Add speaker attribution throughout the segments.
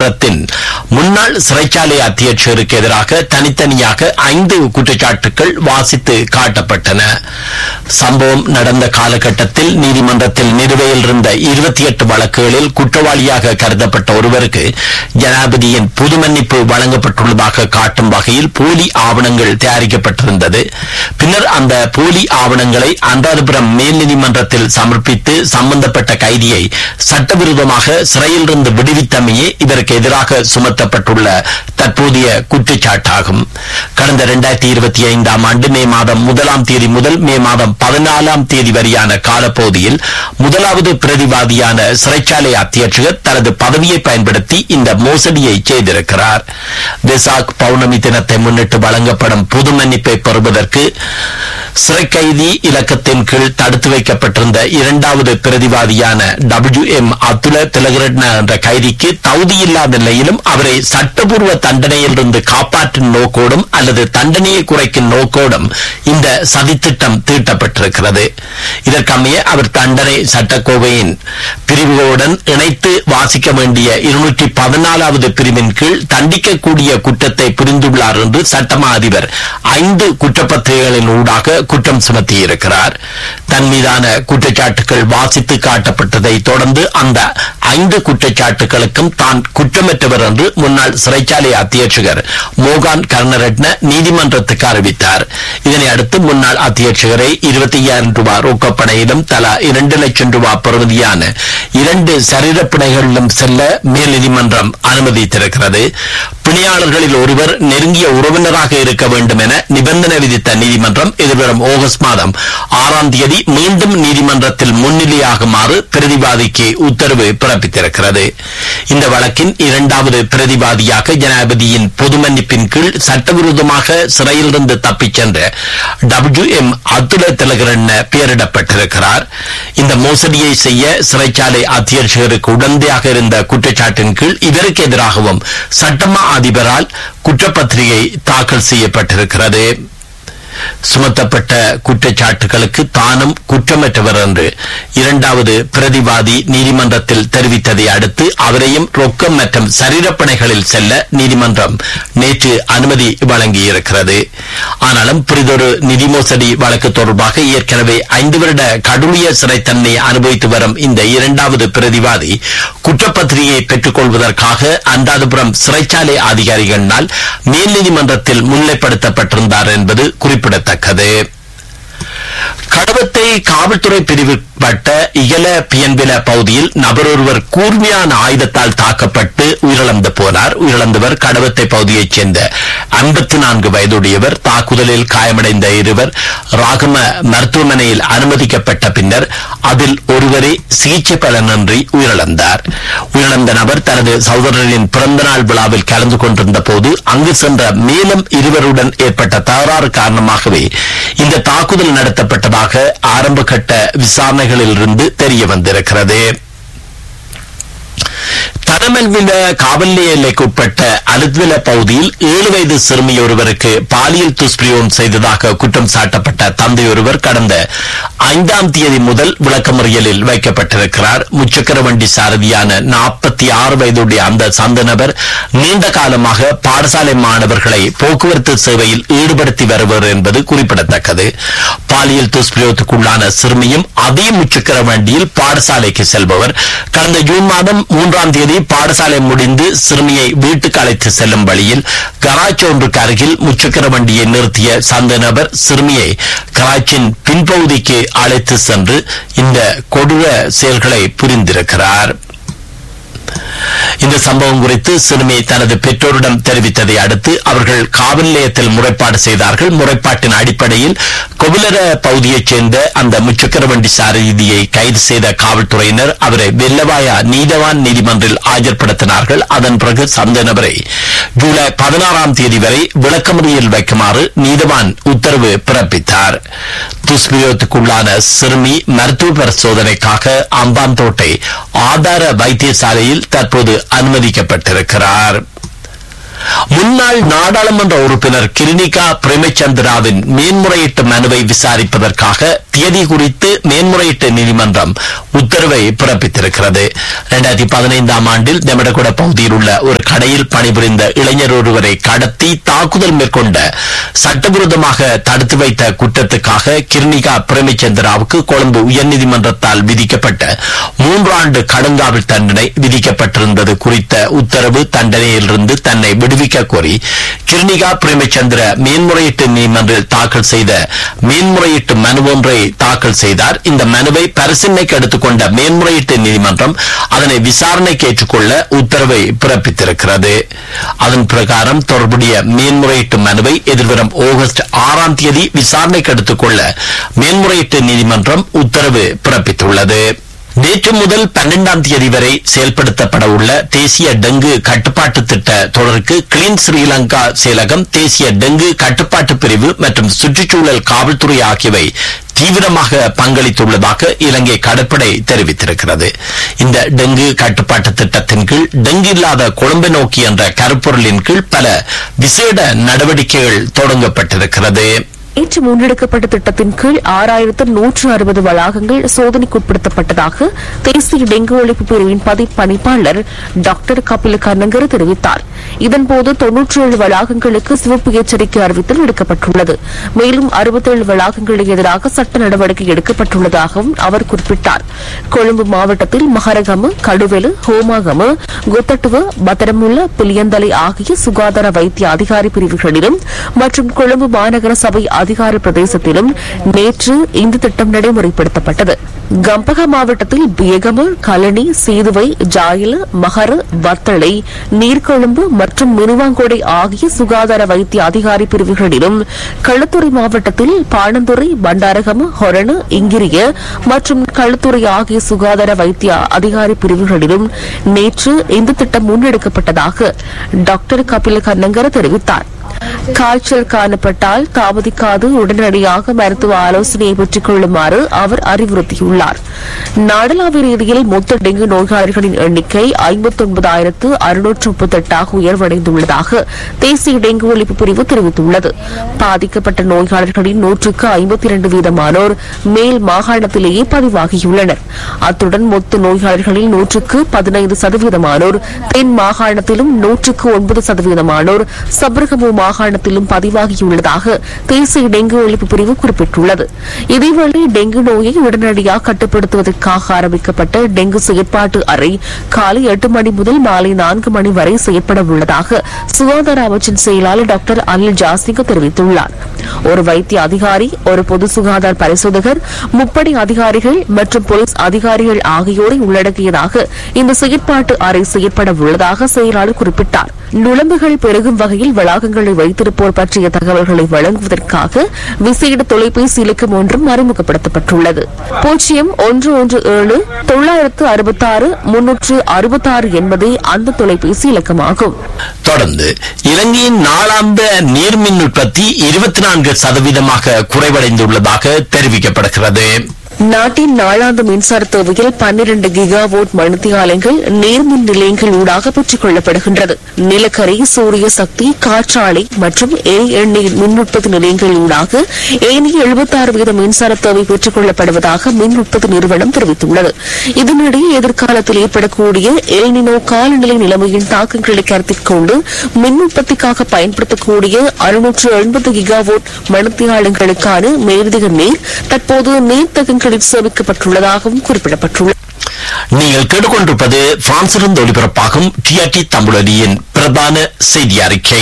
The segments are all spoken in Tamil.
Speaker 1: நீதிமன்றத்தின் முன்னாள் சிறைச்சாலை அத்தியட்சருக்கு எதிராக தனித்தனியாக ஐந்து குற்றச்சாட்டுகள் வாசித்து காட்டப்பட்டன சம்பவம் நடந்த காலகட்டத்தில் நீதிமன்றத்தில் நிலுவையில் இருந்த இருபத்தி எட்டு வழக்குகளில் குற்றவாளியாக கருதப்பட்ட ஒருவருக்கு ஜனாதிபதியின் பொது மன்னிப்பு வழங்கப்பட்டுள்ளதாக காட்டும் வகையில் போலி ஆவணங்கள் தயாரிக்கப்பட்டிருந்தது பின்னர் அந்த போலி ஆவணங்களை அனுராதபுரம் மேல் நீதிமன்றத்தில் சமர்ப்பித்து சம்பந்தப்பட்ட கைதியை சட்டவிரோதமாக சிறையிலிருந்து விடுவித்தமையே இதற்கு எதிராக சுமத்தப்பட்டுள்ள தற்போதைய குற்றச்சாட்டாகும் கடந்த இரண்டாயிரத்தி இருபத்தி ஐந்தாம் ஆண்டு மே மாதம் முதலாம் தேதி முதல் மே மாதம் பதினாலாம் தேதி வரையான காலப்பகுதியில் முதலாவது பிரதிவாதியான சிறைச்சாலை அத்தியட்சகர் தனது பதவியை பயன்படுத்தி இந்த மோசடியை செய்திருக்கிறார் வெசாக் பௌர்ணமி தினத்தை முன்னிட்டு வழங்கப்படும் பொது மன்னிப்பை பெறுவதற்கு சிறை கைதி இலக்கத்தின் கீழ் தடுத்து வைக்கப்பட்டிருந்த இரண்டாவது பிரதிவாதியான டபிள்யூ எம் அத்துல திலகரட்ன என்ற கைதிக்கு தகுதியில்லாத நிலையிலும் அவரை சட்டபூர்வ தண்டனையிலிருந்து காப்பாற்றும் நோக்கோடும் அல்லது தண்டனையை குறைக்கும் நோக்கோடும் இந்த சதித்திட்டம் தீட்டப்பட்டிருக்கிறது இதற்கமைய அவர் தண்டனை சட்டக்கோவையின் பிரிவுகளுடன் இணைத்து வாசிக்க வேண்டிய இருநூற்றி பதினாலாவது பிரிவின் கீழ் தண்டிக்கக்கூடிய குற்றத்தை புரிந்துள்ளார் என்று சட்டமா அதிபர் ஐந்து குற்றப்பத்திரிகைகளின் ஊடாக குற்றம் சுமத்தியிருக்கிறார் தன் மீதான குற்றச்சாட்டுகள் வாசித்து காட்டப்பட்டதை தொடர்ந்து அந்த ஐந்து குற்றச்சாட்டுகளுக்கும் தான் குற்றமற்றவர் என்று முன்னாள் சிறைச்சாலை அத்தியட்சகர் மோகான் கர்ணரட்ன நீதிமன்றத்துக்கு அறிவித்தார் இதனை அடுத்து முன்னாள் அத்தியட்சகரை இருபத்தி ஐயாயிரம் ரூபாய் ரொக்கப்படையிலும் தலா இரண்டு லட்சம் ரூபாய் பெறுமதியான இரண்டு சரீரப்பிணைகளிலும் செல்ல மேல் நீதிமன்றம் அனுமதித்திருக்கிறது பிணையாளர்களில் ஒருவர் நெருங்கிய உறவினராக இருக்க வேண்டும் என நிபந்தனை விதித்த நீதிமன்றம் எதிர்வரும் ஆகஸ்ட் மாதம் ஆறாம் தேதி மீண்டும் நீதிமன்றத்தில் முன்னிலையாகுமாறு பிரதிவாதிக்கு உத்தரவு பிறப்பித்திருக்கிறது இந்த வழக்கின் இரண்டாவது பிரதிவாதியாக ஜனாதிபதியின் பொது மன்னிப்பின் கீழ் சட்டவிரோதமாக சிறையிலிருந்து தப்பிச் சென்ற டபிள்யூ எம் அத்துல திலகரன் பெயரிடப்பட்டிருக்கிறார் இந்த மோசடியை செய்ய சிறைச்சாலை அத்தியட்சகருக்கு உடந்தையாக இருந்த குற்றச்சாட்டின் கீழ் இவருக்கு எதிராகவும் சட்டமா அதிபரால் குற்றப்பத்திரிகை தாக்கல் செய்யப்பட்டிருக்கிறது சுமத்தப்பட்ட குற்றச்சாட்டுகளுக்கு தானும் குற்றமற்றவர் என்று இரண்டாவது பிரதிவாதி நீதிமன்றத்தில் தெரிவித்ததை அடுத்து அவரையும் ரொக்கம் மற்றும் சரீரப்பணைகளில் செல்ல நீதிமன்றம் நேற்று அனுமதி வழங்கியிருக்கிறது ஆனாலும் புரிதொரு நிதி மோசடி வழக்கு தொடர்பாக ஏற்கனவே ஐந்து வருட கடுமைய சிறை தன்னை அனுபவித்து வரும் இந்த இரண்டாவது பிரதிவாதி குற்றப்பத்திரிகையை பெற்றுக் கொள்வதற்காக அந்தாதிபுரம் சிறைச்சாலை அதிகாரிகளினால் மேல் நீதிமன்றத்தில் முன்னிலைப்படுத்தப்பட்டிருந்தார் என்பது குறிப்பிடத்தக்கது கடவத்தை காவல்துறை பிரிவுப்பட்ட இயல பியன்பில பகுதியில் நபரொருவர் கூர்மையான ஆயுதத்தால் தாக்கப்பட்டு உயிரிழந்து போனார் உயிரிழந்தவர் கடவத்தை பகுதியைச் சேர்ந்த ஐம்பத்தி நான்கு வயதுடையவர் தாக்குதலில் காயமடைந்த இருவர் ராகம மருத்துவமனையில் அனுமதிக்கப்பட்ட பின்னர் அதில் ஒருவரே சிகிச்சை பலனின்றி உயிரிழந்தார் உயிரிழந்த நபர் தனது சகோதரரின் பிறந்தநாள் விழாவில் கலந்து கொண்டிருந்த போது அங்கு சென்ற மேலும் இருவருடன் ஏற்பட்ட தகராறு காரணமாகவே இந்த தாக்குதல் நடத்தப்பட்டதாக ஆரம்ப கட்ட விசாரணைகளில் இருந்து தெரிய வந்திருக்கிறது தனமல்வில காவல் நிலையக்கு உட்பட்ட அலுத்வில பகுதியில் ஏழு வயது சிறுமி ஒருவருக்கு பாலியல் துஷ்பிரயோகம் செய்ததாக குற்றம் சாட்டப்பட்ட தந்தை ஒருவர் கடந்த ஐந்தாம் தேதி முதல் விளக்கமறியலில் வைக்கப்பட்டிருக்கிறார் முச்சக்கர வண்டி சாரதியான நாற்பத்தி ஆறு வயதுடைய அந்த சந்த நபர் நீண்ட காலமாக பாடசாலை மாணவர்களை போக்குவரத்து சேவையில் ஈடுபடுத்தி வருவர் என்பது குறிப்பிடத்தக்கது பாலியல் துஷ்பிரயோகத்துக்குள்ளான சிறுமியும் அதே முச்சக்கர வண்டியில் பாடசாலைக்கு செல்பவர் கடந்த ஜூன் மாதம் மூன்றாம் தேதி பாடசாலை முடிந்து சிறுமியை வீட்டுக்கு அழைத்து செல்லும் வழியில் கராச்சி ஒன்றுக்கு அருகில் முச்சக்கர வண்டியை நிறுத்திய சந்த நபர் சிறுமியை கராச்சியின் பின்பகுதிக்கு அழைத்து சென்று இந்த கொடூர செயல்களை புரிந்திருக்கிறார் இந்த சம்பவம் குறித்து சிறுமி தனது பெற்றோரிடம் தெரிவித்ததை அடுத்து அவர்கள் காவல் நிலையத்தில் முறைப்பாடு செய்தார்கள் முறைப்பாட்டின் அடிப்படையில் கொபிலர பகுதியைச் சேர்ந்த அந்த முச்சக்கர வண்டி சாரதியை கைது செய்த காவல்துறையினர் அவரை வெள்ளவாயா நீதவான் நீதிமன்றில் ஆஜர்படுத்தினார்கள் அதன் பிறகு சந்த நபரை ஜூலை பதினாறாம் தேதி வரை விளக்கமறியல் வைக்குமாறு நீதவான் உத்தரவு பிறப்பித்தார் துஷ்பிரயோகத்துக்குள்ளான சிறுமி மருத்துவ பரிசோதனைக்காக அம்பாந்தோட்டை ஆதார வைத்தியசாலையில் தற்போது அனுமதிக்கப்பட்டிருக்கிறார் முன்னாள் நாடாளுமன்ற உறுப்பினர் கிருணிகா பிரேமச்சந்திராவின் மேன்முறையீட்டு மனுவை விசாரிப்பதற்காக தேதி குறித்து மேன்முறையீட்டு நீதிமன்றம் உத்தரவை பிறப்பித்திருக்கிறது இரண்டாயிரத்தி பதினைந்தாம் ஆண்டில் தெமடகுட பகுதியில் உள்ள ஒரு கடையில் பணிபுரிந்த இளைஞர் ஒருவரை கடத்தி தாக்குதல் மேற்கொண்ட சட்டவிரோதமாக தடுத்து வைத்த குற்றத்துக்காக கிருணிகா பிரேமச்சந்திராவுக்கு கொழும்பு உயர்நீதிமன்றத்தால் விதிக்கப்பட்ட மூன்று ஆண்டு கடுங்காவல் தண்டனை விதிக்கப்பட்டிருந்தது குறித்த உத்தரவு தண்டனையிலிருந்து தன்னை விடுவிக்க கோரி கிருணிகா பிரேமச்சந்திர மேன்முறையீட்டு நீதிமன்றில் தாக்கல் செய்த மேன்முறையீட்டு மனு ஒன்றை தாக்கல் செய்தார் இந்த மனுவை பரிசீலனைக்கு எடுத்துக்கொண்ட மேன்முறையீட்டு நீதிமன்றம் அதனை விசாரணைக்கு ஏற்றுக்கொள்ள உத்தரவை பிறப்பித்திருக்கிறது அதன் பிரகாரம் தொடர்புடைய மேன்முறையீட்டு மனுவை எதிர்வரும் ஆகஸ்ட் ஆறாம் தேதி விசாரணைக்கு எடுத்துக்கொள்ள மேன்முறையீட்டு நீதிமன்றம் உத்தரவு பிறப்பித்துள்ளது நேற்று முதல் பன்னெண்டாம் தேதி வரை செயல்படுத்தப்பட உள்ள தேசிய டெங்கு கட்டுப்பாட்டு திட்ட தொடருக்கு கிளீன் ஸ்ரீலங்கா செயலகம் தேசிய டெங்கு கட்டுப்பாட்டு பிரிவு மற்றும் சுற்றுச்சூழல் காவல்துறை ஆகியவை தீவிரமாக பங்களித்துள்ளதாக இலங்கை கடற்படை தெரிவித்திருக்கிறது இந்த டெங்கு கட்டுப்பாட்டு திட்டத்தின் கீழ் டெங்கு இல்லாத கொழும்பு நோக்கி என்ற கருப்பொருளின் கீழ் பல விசேட நடவடிக்கைகள் தொடங்கப்பட்டிருக்கிறது
Speaker 2: நேற்று முன்னெடுக்கப்பட்ட திட்டத்தின் கீழ் ஆறாயிரத்து நூற்று அறுபது வளாகங்கள் சோதனைக்குட்படுத்தப்பட்டதாக தேசிய டெங்கு ஒழிப்பு பிரிவின் பதிப்பணிப்பாளர் டாக்டர் கபில கண்ணங்கர் தெரிவித்தார் இதன்போது தொன்னூற்றி ஏழு வளாகங்களுக்கு சிவப்பு எச்சரிக்கை அறிவித்தல் விடுக்கப்பட்டுள்ளது மேலும் அறுபத்தேழு வளாகங்களுக்கு எதிராக சட்ட நடவடிக்கை எடுக்கப்பட்டுள்ளதாகவும் அவர் குறிப்பிட்டார் கொழும்பு மாவட்டத்தில் மகரகம கடுவெலு ஹோமாகம குத்தட்டுவ பத்திரமுள்ள பிலியந்தலை ஆகிய சுகாதார வைத்திய அதிகாரி பிரிவுகளிலும் மற்றும் கொழும்பு மாநகர சபை அதிகார பிரதேசத்திலும் நேற்று இந்த திட்டம் நடைமுறைப்படுத்தப்பட்டது கம்பக மாவட்டத்தில் பியகம கலனி சீதுவை ஜாயில மகர வத்தளை நீர்கொழும்பு மற்றும் மினுவாங்கோடை ஆகிய சுகாதார வைத்திய அதிகாரி பிரிவுகளிலும் களுத்துறை மாவட்டத்தில் பாணந்துறை பண்டாரகம ஹொரணு இங்கிரிய மற்றும் களுத்துறை ஆகிய சுகாதார வைத்திய அதிகாரி பிரிவுகளிலும் நேற்று இந்த திட்டம் முன்னெடுக்கப்பட்டதாக டாக்டர் கபில கண்ணங்கர தெரிவித்தார் காய்ச்சல் காணப்பட்டால் தாமதிக்காது உடனடியாக மருத்துவ ஆலோசனையை பெற்றுக் கொள்ளுமாறு அவர் அறிவுறுத்தியுள்ளார் நாடளாவிய ரீதியில் மொத்த டெங்கு நோயாளர்களின் எண்ணிக்கை ஐம்பத்தொன்பதாயிரத்து அறுநூற்று முப்பத்தெட்டாக உயர்வடைந்துள்ளதாக தேசிய டெங்கு ஒழிப்பு பிரிவு தெரிவித்துள்ளது பாதிக்கப்பட்ட நோயாளர்களின் நூற்றுக்கு ஐம்பத்தி இரண்டு வீதமானோர் மேல் மாகாணத்திலேயே பதிவாகியுள்ளனர் அத்துடன் மொத்த நோயாளர்களில் நூற்றுக்கு பதினைந்து சதவீதமானோர் தென் மாகாணத்திலும் நூற்றுக்கு ஒன்பது சதவீதமானோர் சபரகமு மாகாணத்திலும் பதிவாகியுள்ளதாக தேசிய டெங்கு ஒழிப்பு பிரிவு குறிப்பிட்டுள்ளது இதேவேளை டெங்கு நோயை உடனடியாக கட்டுப்படுத்துவதற்காக ஆரம்பிக்கப்பட்ட டெங்கு செயற்பாட்டு அறை காலை எட்டு மணி முதல் மாலை நான்கு மணி வரை செயற்பட உள்ளதாக சுகாதார அமைச்சின் செயலாளர் டாக்டர் அனில் ஜாசிங்க தெரிவித்துள்ளார் ஒரு வைத்திய அதிகாரி ஒரு பொது சுகாதார பரிசோதகர் முப்படை அதிகாரிகள் மற்றும் போலீஸ் அதிகாரிகள் ஆகியோரை உள்ளடக்கியதாக இந்த செயற்பாட்டு அறை செயற்பட உள்ளதாக செயலாளர் குறிப்பிட்டார் நுழம்புகள் பெருகும் வகையில் வளாகங்களை வைத்திருப்போர் பற்றிய தகவல்களை வழங்குவதற்காக விசேட தொலைபேசி இலக்கம் ஒன்றும் அறிமுகப்படுத்தப்பட்டுள்ளது பூஜ்ஜியம் ஒன்று ஒன்று ஏழு தொள்ளாயிரத்து அறுபத்தாறு முன்னூற்று அறுபத்தாறு என்பதே அந்த தொலைபேசி இலக்கமாகும்
Speaker 1: தொடர்ந்து இலங்கையின் நாளாந்த நீர்மின் உற்பத்தி இருபத்தி நான்கு சதவீதமாக குறைவடைந்துள்ளதாக தெரிவிக்கப்படுகிறது
Speaker 2: நாட்டின் நாளாந்த மின்சார தேவையில் பன்னிரண்டு கிகாவோட் மணித்தியாலங்கள் நீர்மின் நிலையங்கள் ஊடாக பெற்றுக் கொள்ளப்படுகின்றது நிலக்கரி சூரிய சக்தி காற்றாலை மற்றும் எரி எண்ணெய் மின் உற்பத்தி நிலையங்கள் ஊடாக ஏனைய எழுபத்தாறு வீத மின்சார தேவை பெற்றுக் கொள்ளப்படுவதாக மின் உற்பத்தி நிறுவனம் தெரிவித்துள்ளது இதனிடையே எதிர்காலத்தில் ஏற்படக்கூடிய எல்னினோ காலநிலை நிலைமையின் தாக்கங்களை கருத்தில் கொண்டு மின் உற்பத்திக்காக பயன்படுத்தக்கூடிய அறுநூற்று எண்பது கிகாவோட் மணித்தியாலங்களுக்கான மேலதிக நீர் தற்போது நீர்த்தகங்களில் சேமிக்கப்பட்டுள்ளதாகவும் குறிப்பிடப்பட்டுள்ளது
Speaker 1: நீங்கள் கேட்டுக்கொண்டிருப்பது பிரான்சிலிருந்து ஒளிபரப்பாகும் டிஆர்டி தமிழொலியின் பிரதான செய்தி அறிக்கை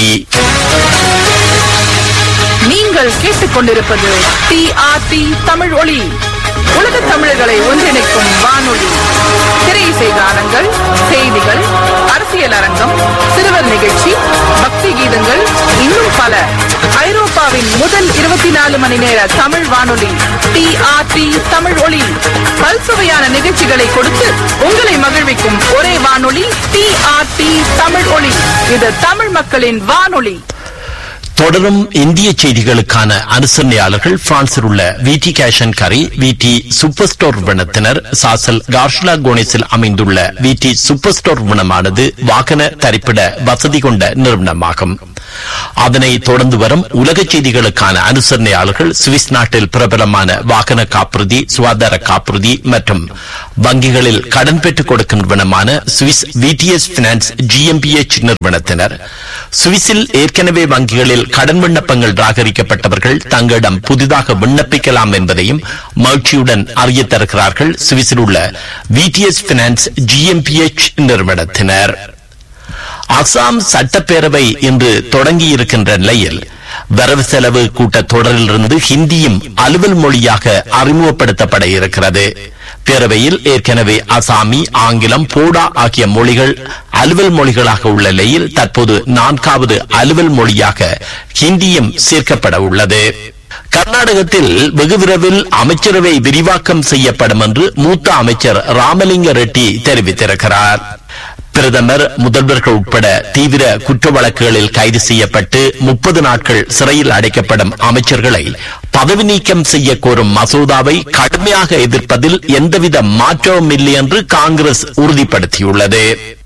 Speaker 3: நீங்கள் கேட்டுக்கொண்டிருப்பது டிஆர்டி தமிழ் ஒளி உலக தமிழர்களை ஒன்றிணைக்கும் வானொலி திரையிசை கானங்கள் செய்திகள் அரசியல் அரங்கம் சிறுவர் நிகழ்ச்சி பக்தி கீதங்கள் இன்னும் பல ஐரோப்பாவின் முதல் இருபத்தி நாலு மணி நேர தமிழ் வானொலி டிஆர்டி தமிழ் ஒளி பல்சுவையான நிகழ்ச்சிகளை கொடுத்து உங்களை மகிழ்விக்கும் ஒரே வானொலி டிஆர்டி தமிழ் ஒளி இது தமிழ் மக்களின் வானொலி
Speaker 1: தொடரும் இந்திய செய்திகளுக்கான அனுசரணையாளர்கள் பிரான்சில் உள்ள விடி கேஷன் கரி விடி சூப்பர் ஸ்டோர் நிறுவனத்தினர் சாசல் கார்ஷ்லா கோனேஸில் அமைந்துள்ள விடி சூப்பர் ஸ்டோர் நிறுவனமானது வாகன தரிப்பிட வசதி கொண்ட நிறுவனமாகும் அதனை தொடர்ந்து வரும் உலக செய்திகளுக்கான அனுசரணையாளர்கள் சுவிஸ் நாட்டில் பிரபலமான வாகன காப்புறுதி சுகாதார காப்புறுதி மற்றும் வங்கிகளில் கடன் பெற்றுக் கொடுக்கும் நிறுவனமான சுவிஸ் விடிஎஸ் பினான்ஸ் ஜிஎம்பிஎச் நிறுவனத்தினர் சுவிஸில் ஏற்கனவே வங்கிகளில் கடன் விண்ணப்பங்கள் நிராகரிக்கப்பட்டவர்கள் தங்களிடம் புதிதாக விண்ணப்பிக்கலாம் என்பதையும் மகிழ்ச்சியுடன் அறிய தருகிறார்கள் சுவிஸில் உள்ள விடிஎஸ் பினான்ஸ் ஜிஎம்பிஎச் நிறுவனத்தினர் அசாம் சட்டப்பேரவை இன்று தொடங்கியிருக்கின்ற நிலையில் வரவு செலவு கூட்டத் தொடரிலிருந்து ஹிந்தியும் அலுவல் மொழியாக அறிமுகப்படுத்தப்பட இருக்கிறது பேரவையில் ஏற்கனவே அசாமி ஆங்கிலம் போடா ஆகிய மொழிகள் அலுவல் மொழிகளாக உள்ள நிலையில் தற்போது நான்காவது அலுவல் மொழியாக ஹிந்தியும் சேர்க்கப்பட உள்ளது கர்நாடகத்தில் வெகு விரைவில் அமைச்சரவை விரிவாக்கம் செய்யப்படும் என்று மூத்த அமைச்சர் ராமலிங்க ரெட்டி தெரிவித்திருக்கிறார் பிரதமர் முதல்வர்கள் உட்பட தீவிர குற்ற வழக்குகளில் கைது செய்யப்பட்டு முப்பது நாட்கள் சிறையில் அடைக்கப்படும் அமைச்சர்களை பதவி நீக்கம் செய்ய கோரும் மசோதாவை கடுமையாக எதிர்ப்பதில் எந்தவித மாற்றமும் இல்லை என்று காங்கிரஸ் உறுதிப்படுத்தியுள்ளது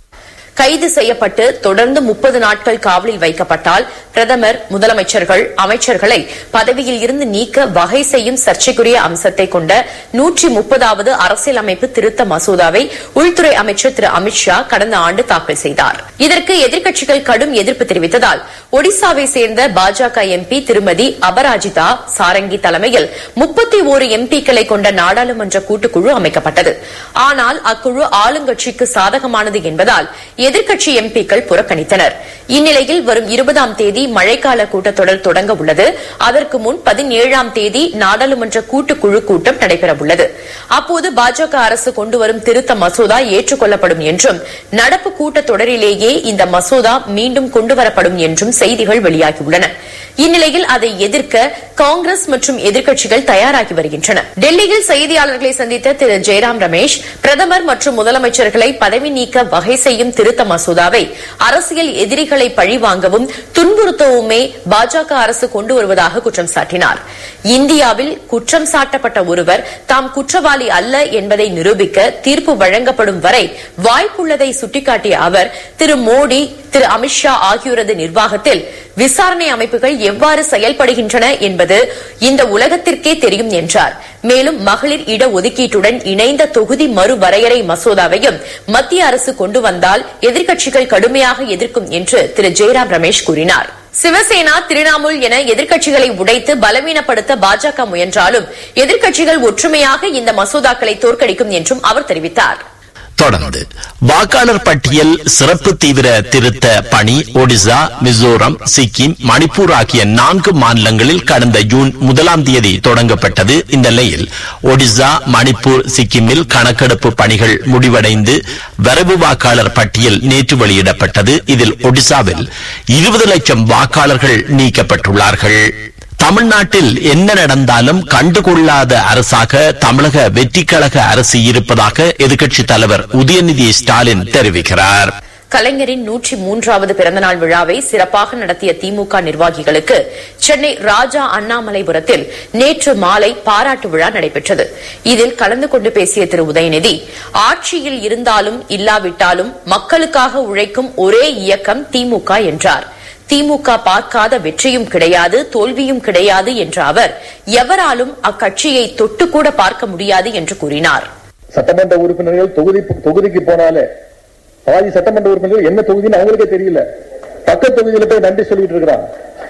Speaker 4: கைது செய்யப்பட்டு தொடர்ந்து முப்பது நாட்கள் காவலில் வைக்கப்பட்டால் பிரதமர் முதலமைச்சர்கள் அமைச்சர்களை பதவியில் இருந்து நீக்க வகை செய்யும் சர்ச்சைக்குரிய அம்சத்தை கொண்ட நூற்றி முப்பதாவது அரசியலமைப்பு திருத்த மசோதாவை உள்துறை அமைச்சர் திரு அமித்ஷா கடந்த ஆண்டு தாக்கல் செய்தார் இதற்கு எதிர்க்கட்சிகள் கடும் எதிர்ப்பு தெரிவித்ததால் ஒடிசாவை சேர்ந்த பாஜக எம்பி திருமதி அபராஜிதா சாரங்கி தலைமையில் முப்பத்தி ஓரு எம்பிக்களை கொண்ட நாடாளுமன்ற கூட்டுக்குழு அமைக்கப்பட்டது ஆனால் அக்குழு ஆளுங்கட்சிக்கு சாதகமானது என்பதால் எதிர்க்கட்சி எம்பிக்கள் புறக்கணித்தனர் இந்நிலையில் வரும் இருபதாம் தேதி மழைக்கால கூட்டத்தொடர் தொடங்க உள்ளது அதற்கு முன் பதினேழாம் தேதி நாடாளுமன்ற கூட்டுக்குழு கூட்டம் நடைபெறவுள்ளது அப்போது பாஜக அரசு கொண்டுவரும் திருத்த மசோதா ஏற்றுக்கொள்ளப்படும் என்றும் நடப்பு கூட்டத்தொடரிலேயே இந்த மசோதா மீண்டும் கொண்டுவரப்படும் என்றும் செய்திகள் வெளியாகியுள்ளன இந்நிலையில் அதை எதிர்க்க காங்கிரஸ் மற்றும் எதிர்க்கட்சிகள் தயாராகி வருகின்றன டெல்லியில் செய்தியாளர்களை சந்தித்த திரு ஜெயராம் ரமேஷ் பிரதமர் மற்றும் முதலமைச்சர்களை பதவி நீக்க வகை செய்யும் திருத்த மசோதாவை அரசியல் எதிரிகளை பழிவாங்கவும் துன்புறுத்தவுமே பாஜக அரசு கொண்டு வருவதாக குற்றம் சாட்டினார் இந்தியாவில் குற்றம் சாட்டப்பட்ட ஒருவர் தாம் குற்றவாளி அல்ல என்பதை நிரூபிக்க தீர்ப்பு வழங்கப்படும் வரை வாய்ப்புள்ளதை சுட்டிக்காட்டிய அவர் திரு மோடி திரு அமித்ஷா ஆகியோரது நிர்வாகத்தில் விசாரணை அமைப்புகள் எவ்வாறு செயல்படுகின்றன என்பது இந்த உலகத்திற்கே தெரியும் என்றார் மேலும் மகளிர் இட ஒதுக்கீட்டுடன் இணைந்த தொகுதி மறுவரையறை மசோதாவையும் மத்திய அரசு கொண்டு வந்தால் எதிர்க்கட்சிகள் கடுமையாக எதிர்க்கும் என்று திரு ஜெயராம் ரமேஷ் கூறினார் சிவசேனா திரிணாமுல் என எதிர்க்கட்சிகளை உடைத்து பலவீனப்படுத்த பாஜக முயன்றாலும் எதிர்க்கட்சிகள் ஒற்றுமையாக இந்த மசோதாக்களை தோற்கடிக்கும் என்றும் அவர் தெரிவித்தார்
Speaker 1: தொடர்ந்து வாக்காளர் பட்டியல் சிறப்பு தீவிர திருத்த பணி ஒடிசா மிசோரம் சிக்கிம் மணிப்பூர் ஆகிய நான்கு மாநிலங்களில் கடந்த ஜூன் முதலாம் தேதி தொடங்கப்பட்டது இந்த நிலையில் ஒடிசா மணிப்பூர் சிக்கிமில் கணக்கெடுப்பு பணிகள் முடிவடைந்து வரவு வாக்காளர் பட்டியல் நேற்று வெளியிடப்பட்டது இதில் ஒடிசாவில் இருபது லட்சம் வாக்காளர்கள் நீக்கப்பட்டுள்ளார்கள் தமிழ்நாட்டில் என்ன நடந்தாலும் கண்டுகொள்ளாத அரசாக தமிழக வெற்றிக்கழக அரசு இருப்பதாக எதிர்க்கட்சித் தலைவர் உதயநிதி ஸ்டாலின் தெரிவிக்கிறார்
Speaker 4: கலைஞரின் நூற்றி மூன்றாவது பிறந்தநாள் விழாவை சிறப்பாக நடத்திய திமுக நிர்வாகிகளுக்கு சென்னை ராஜா அண்ணாமலைபுரத்தில் நேற்று மாலை பாராட்டு விழா நடைபெற்றது இதில் கலந்து கொண்டு பேசிய திரு உதயநிதி ஆட்சியில் இருந்தாலும் இல்லாவிட்டாலும் மக்களுக்காக உழைக்கும் ஒரே இயக்கம் திமுக என்றார் திமுக பார்க்காத வெற்றியும் கிடையாது தோல்வியும் கிடையாது என்ற அவர் எவராலும் அக்கட்சியை தொட்டுக்கூட பார்க்க முடியாது என்று கூறினார்
Speaker 5: சட்டமன்ற உறுப்பினர்கள் தொகுதி தொகுதிக்கு போனாலே பாதி சட்டமன்ற உறுப்பினர்கள் என்ன தொகுதின்னு அவங்களுக்கே தெரியல பக்கத்து தொகுதியில போய் நன்றி சொல்லிட்டு இருக்கிறான்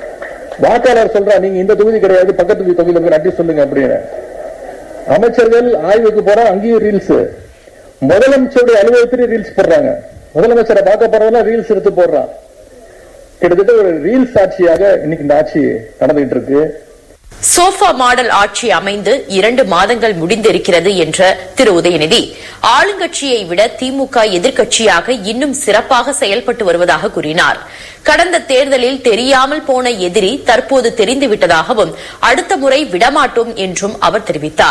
Speaker 5: வாக்காளர் சொல்றா நீங்க இந்த தொகுதி கிடையாது பக்கத்து தொகுதியில போய் நன்றி சொல்லுங்க அப்படின்னு அமைச்சர்கள் ஆய்வுக்கு போறா அங்கேயும் ரீல்ஸ் முதலமைச்சருடைய அலுவலகத்திலே ரீல்ஸ் போடுறாங்க முதலமைச்சரை பார்க்க போறதெல்லாம் ரீல்ஸ் எடுத்து போடுறான் கிட்டத்தட்ட ஒரு ரீல்ஸ் ஆட்சியாக இன்னைக்கு இந்த ஆட்சி நடந்துகிட்டு இருக்கு
Speaker 4: சோஃபா மாடல் ஆட்சி அமைந்து இரண்டு மாதங்கள் முடிந்திருக்கிறது என்ற திரு உதயநிதி ஆளுங்கட்சியை விட திமுக எதிர்க்கட்சியாக இன்னும் சிறப்பாக செயல்பட்டு வருவதாக கூறினார் கடந்த தேர்தலில் தெரியாமல் போன எதிரி தற்போது தெரிந்துவிட்டதாகவும் அடுத்த முறை விடமாட்டோம் என்றும் அவர் தெரிவித்தார்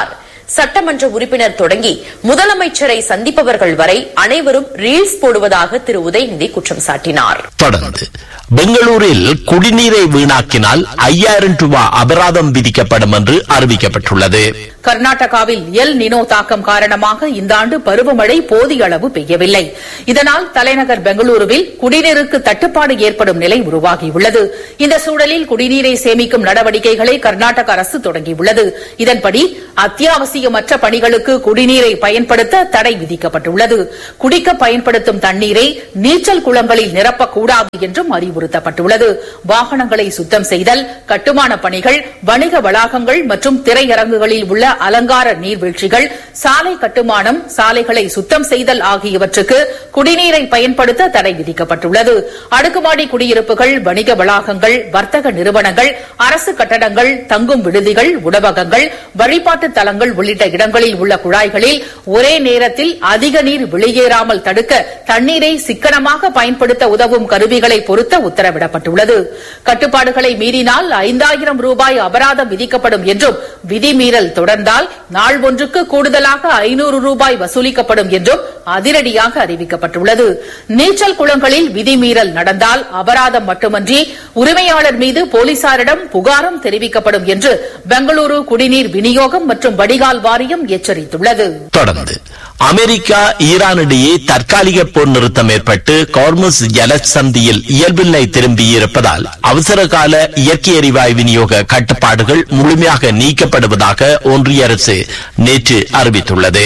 Speaker 4: சட்டமன்ற உறுப்பினர் தொடங்கி முதலமைச்சரை சந்திப்பவர்கள் வரை அனைவரும் ரீல்ஸ் போடுவதாக திரு உதயநிதி குற்றம் சாட்டினார்
Speaker 1: தொடர்ந்து பெங்களூரில் குடிநீரை வீணாக்கினால் ஐயாயிரம் ரூபாய் அபராதம் விதிக்கப்படும் என்று அறிவிக்கப்பட்டுள்ளது
Speaker 3: கர்நாடகாவில் எல் நினோ தாக்கம் காரணமாக இந்த ஆண்டு பருவமழை போதிய அளவு பெய்யவில்லை இதனால் தலைநகர் பெங்களூருவில் குடிநீருக்கு தட்டுப்பாடு ஏற்படும் நிலை உருவாகியுள்ளது இந்த சூழலில் குடிநீரை சேமிக்கும் நடவடிக்கைகளை கர்நாடக அரசு தொடங்கியுள்ளது இதன்படி அத்தியாவசியமற்ற பணிகளுக்கு குடிநீரை பயன்படுத்த தடை விதிக்கப்பட்டுள்ளது குடிக்க பயன்படுத்தும் தண்ணீரை நீச்சல் குளங்களில் நிரப்பக்கூடாது என்றும் அறிவுறுத்தப்பட்டுள்ளது வாகனங்களை சுத்தம் செய்தல் கட்டுமான பணிகள் வணிக வளாகங்கள் மற்றும் திரையரங்குகளில் உள்ள அலங்கார நீர்வீழ்ச்சிகள் சாலை கட்டுமானம் சாலைகளை சுத்தம் செய்தல் ஆகியவற்றுக்கு குடிநீரை பயன்படுத்த தடை விதிக்கப்பட்டுள்ளது அடுக்குமாடி குடியிருப்புகள் வணிக வளாகங்கள் வர்த்தக நிறுவனங்கள் அரசு கட்டடங்கள் தங்கும் விடுதிகள் உணவகங்கள் வழிபாட்டு தலங்கள் உள்ளிட்ட இடங்களில் உள்ள குழாய்களில் ஒரே நேரத்தில் அதிக நீர் வெளியேறாமல் தடுக்க தண்ணீரை சிக்கனமாக பயன்படுத்த உதவும் கருவிகளை பொருத்த உத்தரவிடப்பட்டுள்ளது கட்டுப்பாடுகளை மீறினால் ஐந்தாயிரம் ரூபாய் அபராதம் விதிக்கப்படும் என்றும் விதிமீறல் தொடர்ந்தால் நாள் ஒன்றுக்கு கூடுதலாக ஐநூறு ரூபாய் வசூலிக்கப்படும் என்றும் அதிரடியாக அறிவிக்கப்பட்டுள்ளது நீச்சல் குளங்களில் விதிமீறல் நடந்தால் அபராதம் மட்டுமன்றி உரிமையாளர் மீது போலீசாரிடம் புகாரும் தெரிவிக்கப்படும் என்று பெங்களூரு குடிநீர் விநியோகம் மற்றும் வடிகால் வாரியம் எச்சரித்துள்ளது
Speaker 1: தொடர்ந்து அமெரிக்கா ஈரானிடையே தற்காலிக போர் நிறுத்தம் ஏற்பட்டு கார்முஸ் ஜலசந்தியில் இயல்பில்லை திரும்பியிருப்பதால் அவசர கால இயற்கை எரிவாயு விநியோக கட்டுப்பாடுகள் முழுமையாக நீக்கப்படுவதாக ஒன்றிய அரசு நேற்று அறிவித்துள்ளது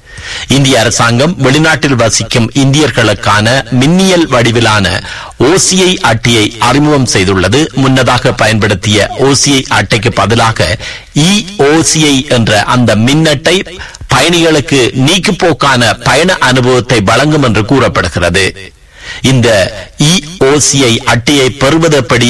Speaker 1: இந்திய அரசாங்கம் வெளிநாட்டில் வசிக்கும் இந்தியர்களுக்கான மின்னியல் வடிவிலான ஓசிஐ அட்டையை அறிமுகம் செய்துள்ளது முன்னதாக பயன்படுத்திய ஓசிஐ அட்டைக்கு பதிலாக இ ஓசிஐ என்ற அந்த மின்னட்டை பயணிகளுக்கு நீக்குப்போக்கான பயண அனுபவத்தை வழங்கும் என்று கூறப்படுகிறது இந்த இ ஓசிஐ அட்டையை பெறுவது எப்படி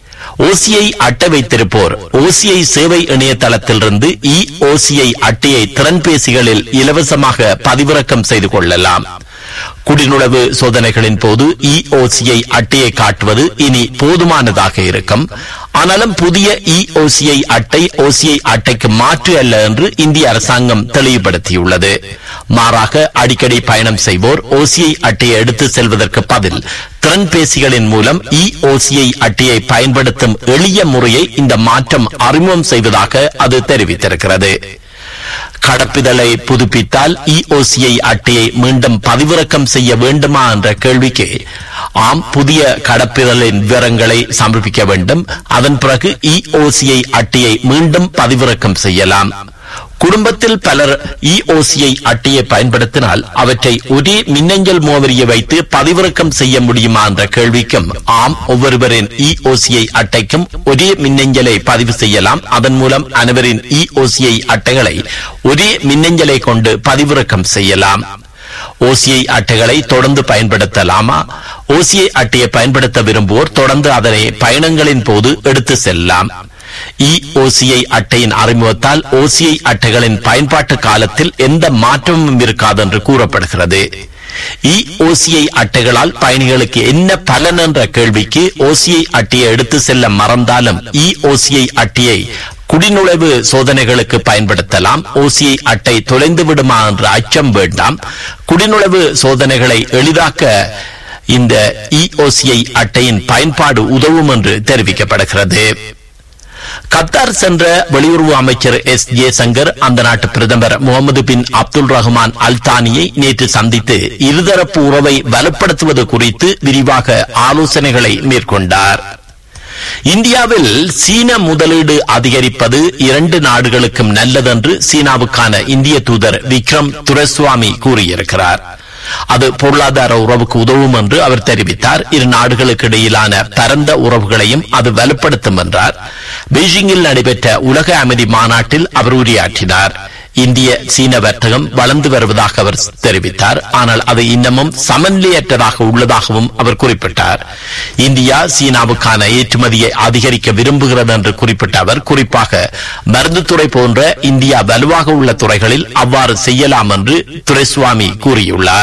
Speaker 1: ஓசிஐ அட்டை வைத்திருப்போர் ஓசிஐ சேவை இணையதளத்திலிருந்து இ ஓசிஐ அட்டையை திறன்பேசிகளில் இலவசமாக பதிவிறக்கம் செய்து கொள்ளலாம் குடிநுழைவு சோதனைகளின் போது இ ஓசிஐ அட்டையை காட்டுவது இனி போதுமானதாக இருக்கும் ஆனாலும் புதிய இ ஓசிஐ அட்டை ஓசிஐ அட்டைக்கு மாற்று அல்ல என்று இந்திய அரசாங்கம் தெளிவுபடுத்தியுள்ளது மாறாக அடிக்கடி பயணம் செய்வோர் ஓசிஐ அட்டையை எடுத்து செல்வதற்கு பதில் திறன்பேசிகளின் மூலம் இ ஓசிஐ அட்டையை பயன்படுத்தும் எளிய முறையை இந்த மாற்றம் அறிமுகம் செய்வதாக அது தெரிவித்திருக்கிறது கடப்பிதழை புதுப்பித்தால் இஓசிஐ அட்டையை மீண்டும் பதிவிறக்கம் செய்ய வேண்டுமா என்ற கேள்விக்கு ஆம் புதிய கடப்பிதழின் விவரங்களை சமர்ப்பிக்க வேண்டும் அதன் பிறகு இஓசிஐ அட்டையை மீண்டும் பதிவிறக்கம் செய்யலாம் குடும்பத்தில் பலர் இஓசிஐ அட்டையை பயன்படுத்தினால் அவற்றை ஒரே மின்னஞ்சல் முகவரியை வைத்து பதிவிறக்கம் செய்ய முடியுமா என்ற கேள்விக்கும் ஆம் ஒவ்வொருவரின் இஓசிஐ அட்டைக்கும் ஒரே மின்னஞ்சலை பதிவு செய்யலாம் அதன் மூலம் அனைவரின் இஓசிஐ அட்டைகளை ஒரே மின்னஞ்சலை கொண்டு பதிவிறக்கம் செய்யலாம் ஓசிஐ அட்டைகளை தொடர்ந்து பயன்படுத்தலாமா ஓசிஐ அட்டையை பயன்படுத்த விரும்புவோர் தொடர்ந்து அதனை பயணங்களின் போது எடுத்து செல்லலாம் இஓசிஐ அட்டையின் அறிமுகத்தால் ஓசிஐ அட்டைகளின் பயன்பாட்டு காலத்தில் எந்த மாற்றமும் இருக்காது என்று கூறப்படுகிறது இஓசிஐ அட்டைகளால் பயணிகளுக்கு என்ன பலன் என்ற கேள்விக்கு ஓசிஐ அட்டையை எடுத்து செல்ல மறந்தாலும் இஓசிஐ அட்டையை குடிநுழைவு சோதனைகளுக்கு பயன்படுத்தலாம் ஓசிஐ அட்டை தொலைந்து விடுமா என்ற அச்சம் வேண்டாம் குடிநுழைவு சோதனைகளை எளிதாக்க இந்த இஓசிஐ அட்டையின் பயன்பாடு உதவும் என்று தெரிவிக்கப்படுகிறது கத்தார் சென்ற வெளியுறவு அமைச்சர் எஸ் ஜெய்சங்கர் அந்த நாட்டு பிரதமர் முகமது பின் அப்துல் ரஹ்மான் அல்தானியை நேற்று சந்தித்து இருதரப்பு உறவை வலுப்படுத்துவது குறித்து விரிவாக ஆலோசனைகளை மேற்கொண்டார் இந்தியாவில் சீன முதலீடு அதிகரிப்பது இரண்டு நாடுகளுக்கும் நல்லதென்று சீனாவுக்கான இந்திய தூதர் விக்ரம் துரசுவாமி கூறியிருக்கிறார் அது பொருளாதார உறவுக்கு உதவும் என்று அவர் தெரிவித்தார் இரு நாடுகளுக்கு இடையிலான பரந்த உறவுகளையும் அது வலுப்படுத்தும் என்றார் பெய்ஜிங்கில் நடைபெற்ற உலக அமைதி மாநாட்டில் அவர் உரையாற்றினார் இந்திய சீன வர்த்தகம் வளர்ந்து வருவதாக அவர் தெரிவித்தார் ஆனால் அது இன்னமும் சமநிலையற்றதாக உள்ளதாகவும் அவர் குறிப்பிட்டார் இந்தியா சீனாவுக்கான ஏற்றுமதியை அதிகரிக்க விரும்புகிறது என்று குறிப்பிட்ட அவர் குறிப்பாக மருந்துத்துறை போன்ற இந்தியா வலுவாக உள்ள துறைகளில் அவ்வாறு செய்யலாம் என்று துரைசுவாமி கூறியுள்ளார்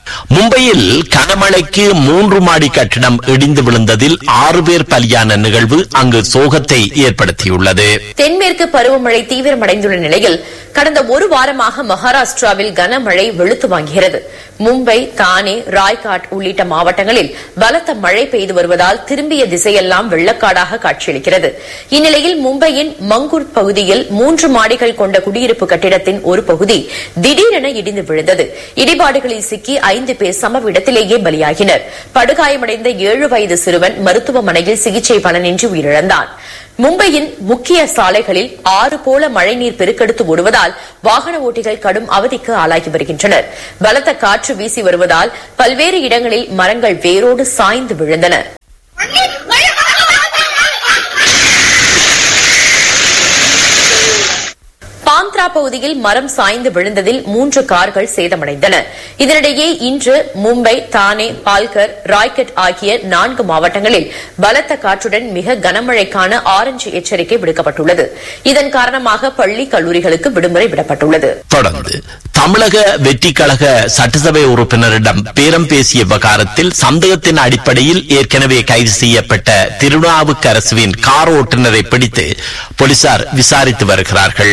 Speaker 1: மும்பையில் கனமழைக்கு மூன்று மாடி கட்டிடம் இடிந்து விழுந்ததில் ஆறு பேர் பலியான நிகழ்வு அங்கு சோகத்தை ஏற்படுத்தியுள்ளது
Speaker 4: தென்மேற்கு பருவமழை தீவிரமடைந்துள்ள நிலையில் கடந்த ஒரு வாரமாக மகாராஷ்டிராவில் கனமழை வெளுத்து வாங்குகிறது மும்பை தானே ராய்காட் உள்ளிட்ட மாவட்டங்களில் பலத்த மழை பெய்து வருவதால் திரும்பிய திசையெல்லாம் வெள்ளக்காடாக காட்சியளிக்கிறது இந்நிலையில் மும்பையின் மங்கூர் பகுதியில் மூன்று மாடிகள் கொண்ட குடியிருப்பு கட்டிடத்தின் ஒரு பகுதி திடீரென இடிந்து விழுந்தது இடிபாடுகளில் சிக்கி ஐந்து பேர் சம்பவ இடத்திலேயே பலியாகினர் படுகாயமடைந்த ஏழு வயது சிறுவன் மருத்துவமனையில் சிகிச்சை பலனின்றி உயிரிழந்தான் மும்பையின் முக்கிய சாலைகளில் ஆறு போல மழைநீர் பெருக்கெடுத்து ஓடுவதால் வாகன ஓட்டிகள் கடும் அவதிக்கு ஆளாகி வருகின்றனர் பலத்த காற்று வீசி வருவதால் பல்வேறு இடங்களில் மரங்கள் வேரோடு சாய்ந்து விழுந்தன பாந்த்ரா பகுதியில் மரம் சாய்ந்து விழுந்ததில் மூன்று கார்கள் சேதமடைந்தன இதனிடையே இன்று மும்பை தானே பால்கர் ராய்கட் ஆகிய நான்கு மாவட்டங்களில் பலத்த காற்றுடன் மிக கனமழைக்கான ஆரஞ்சு எச்சரிக்கை விடுக்கப்பட்டுள்ளது இதன் காரணமாக பள்ளி கல்லூரிகளுக்கு விடுமுறை விடப்பட்டுள்ளது
Speaker 1: தொடர்ந்து தமிழக வெற்றி கழக சட்டசபை உறுப்பினரிடம் பேரம் பேசிய விவகாரத்தில் சந்தேகத்தின் அடிப்படையில் ஏற்கனவே கைது செய்யப்பட்ட திருநாவுக்கரசுவின் கார் ஓட்டுநரை பிடித்து போலீசார் விசாரித்து வருகிறார்கள்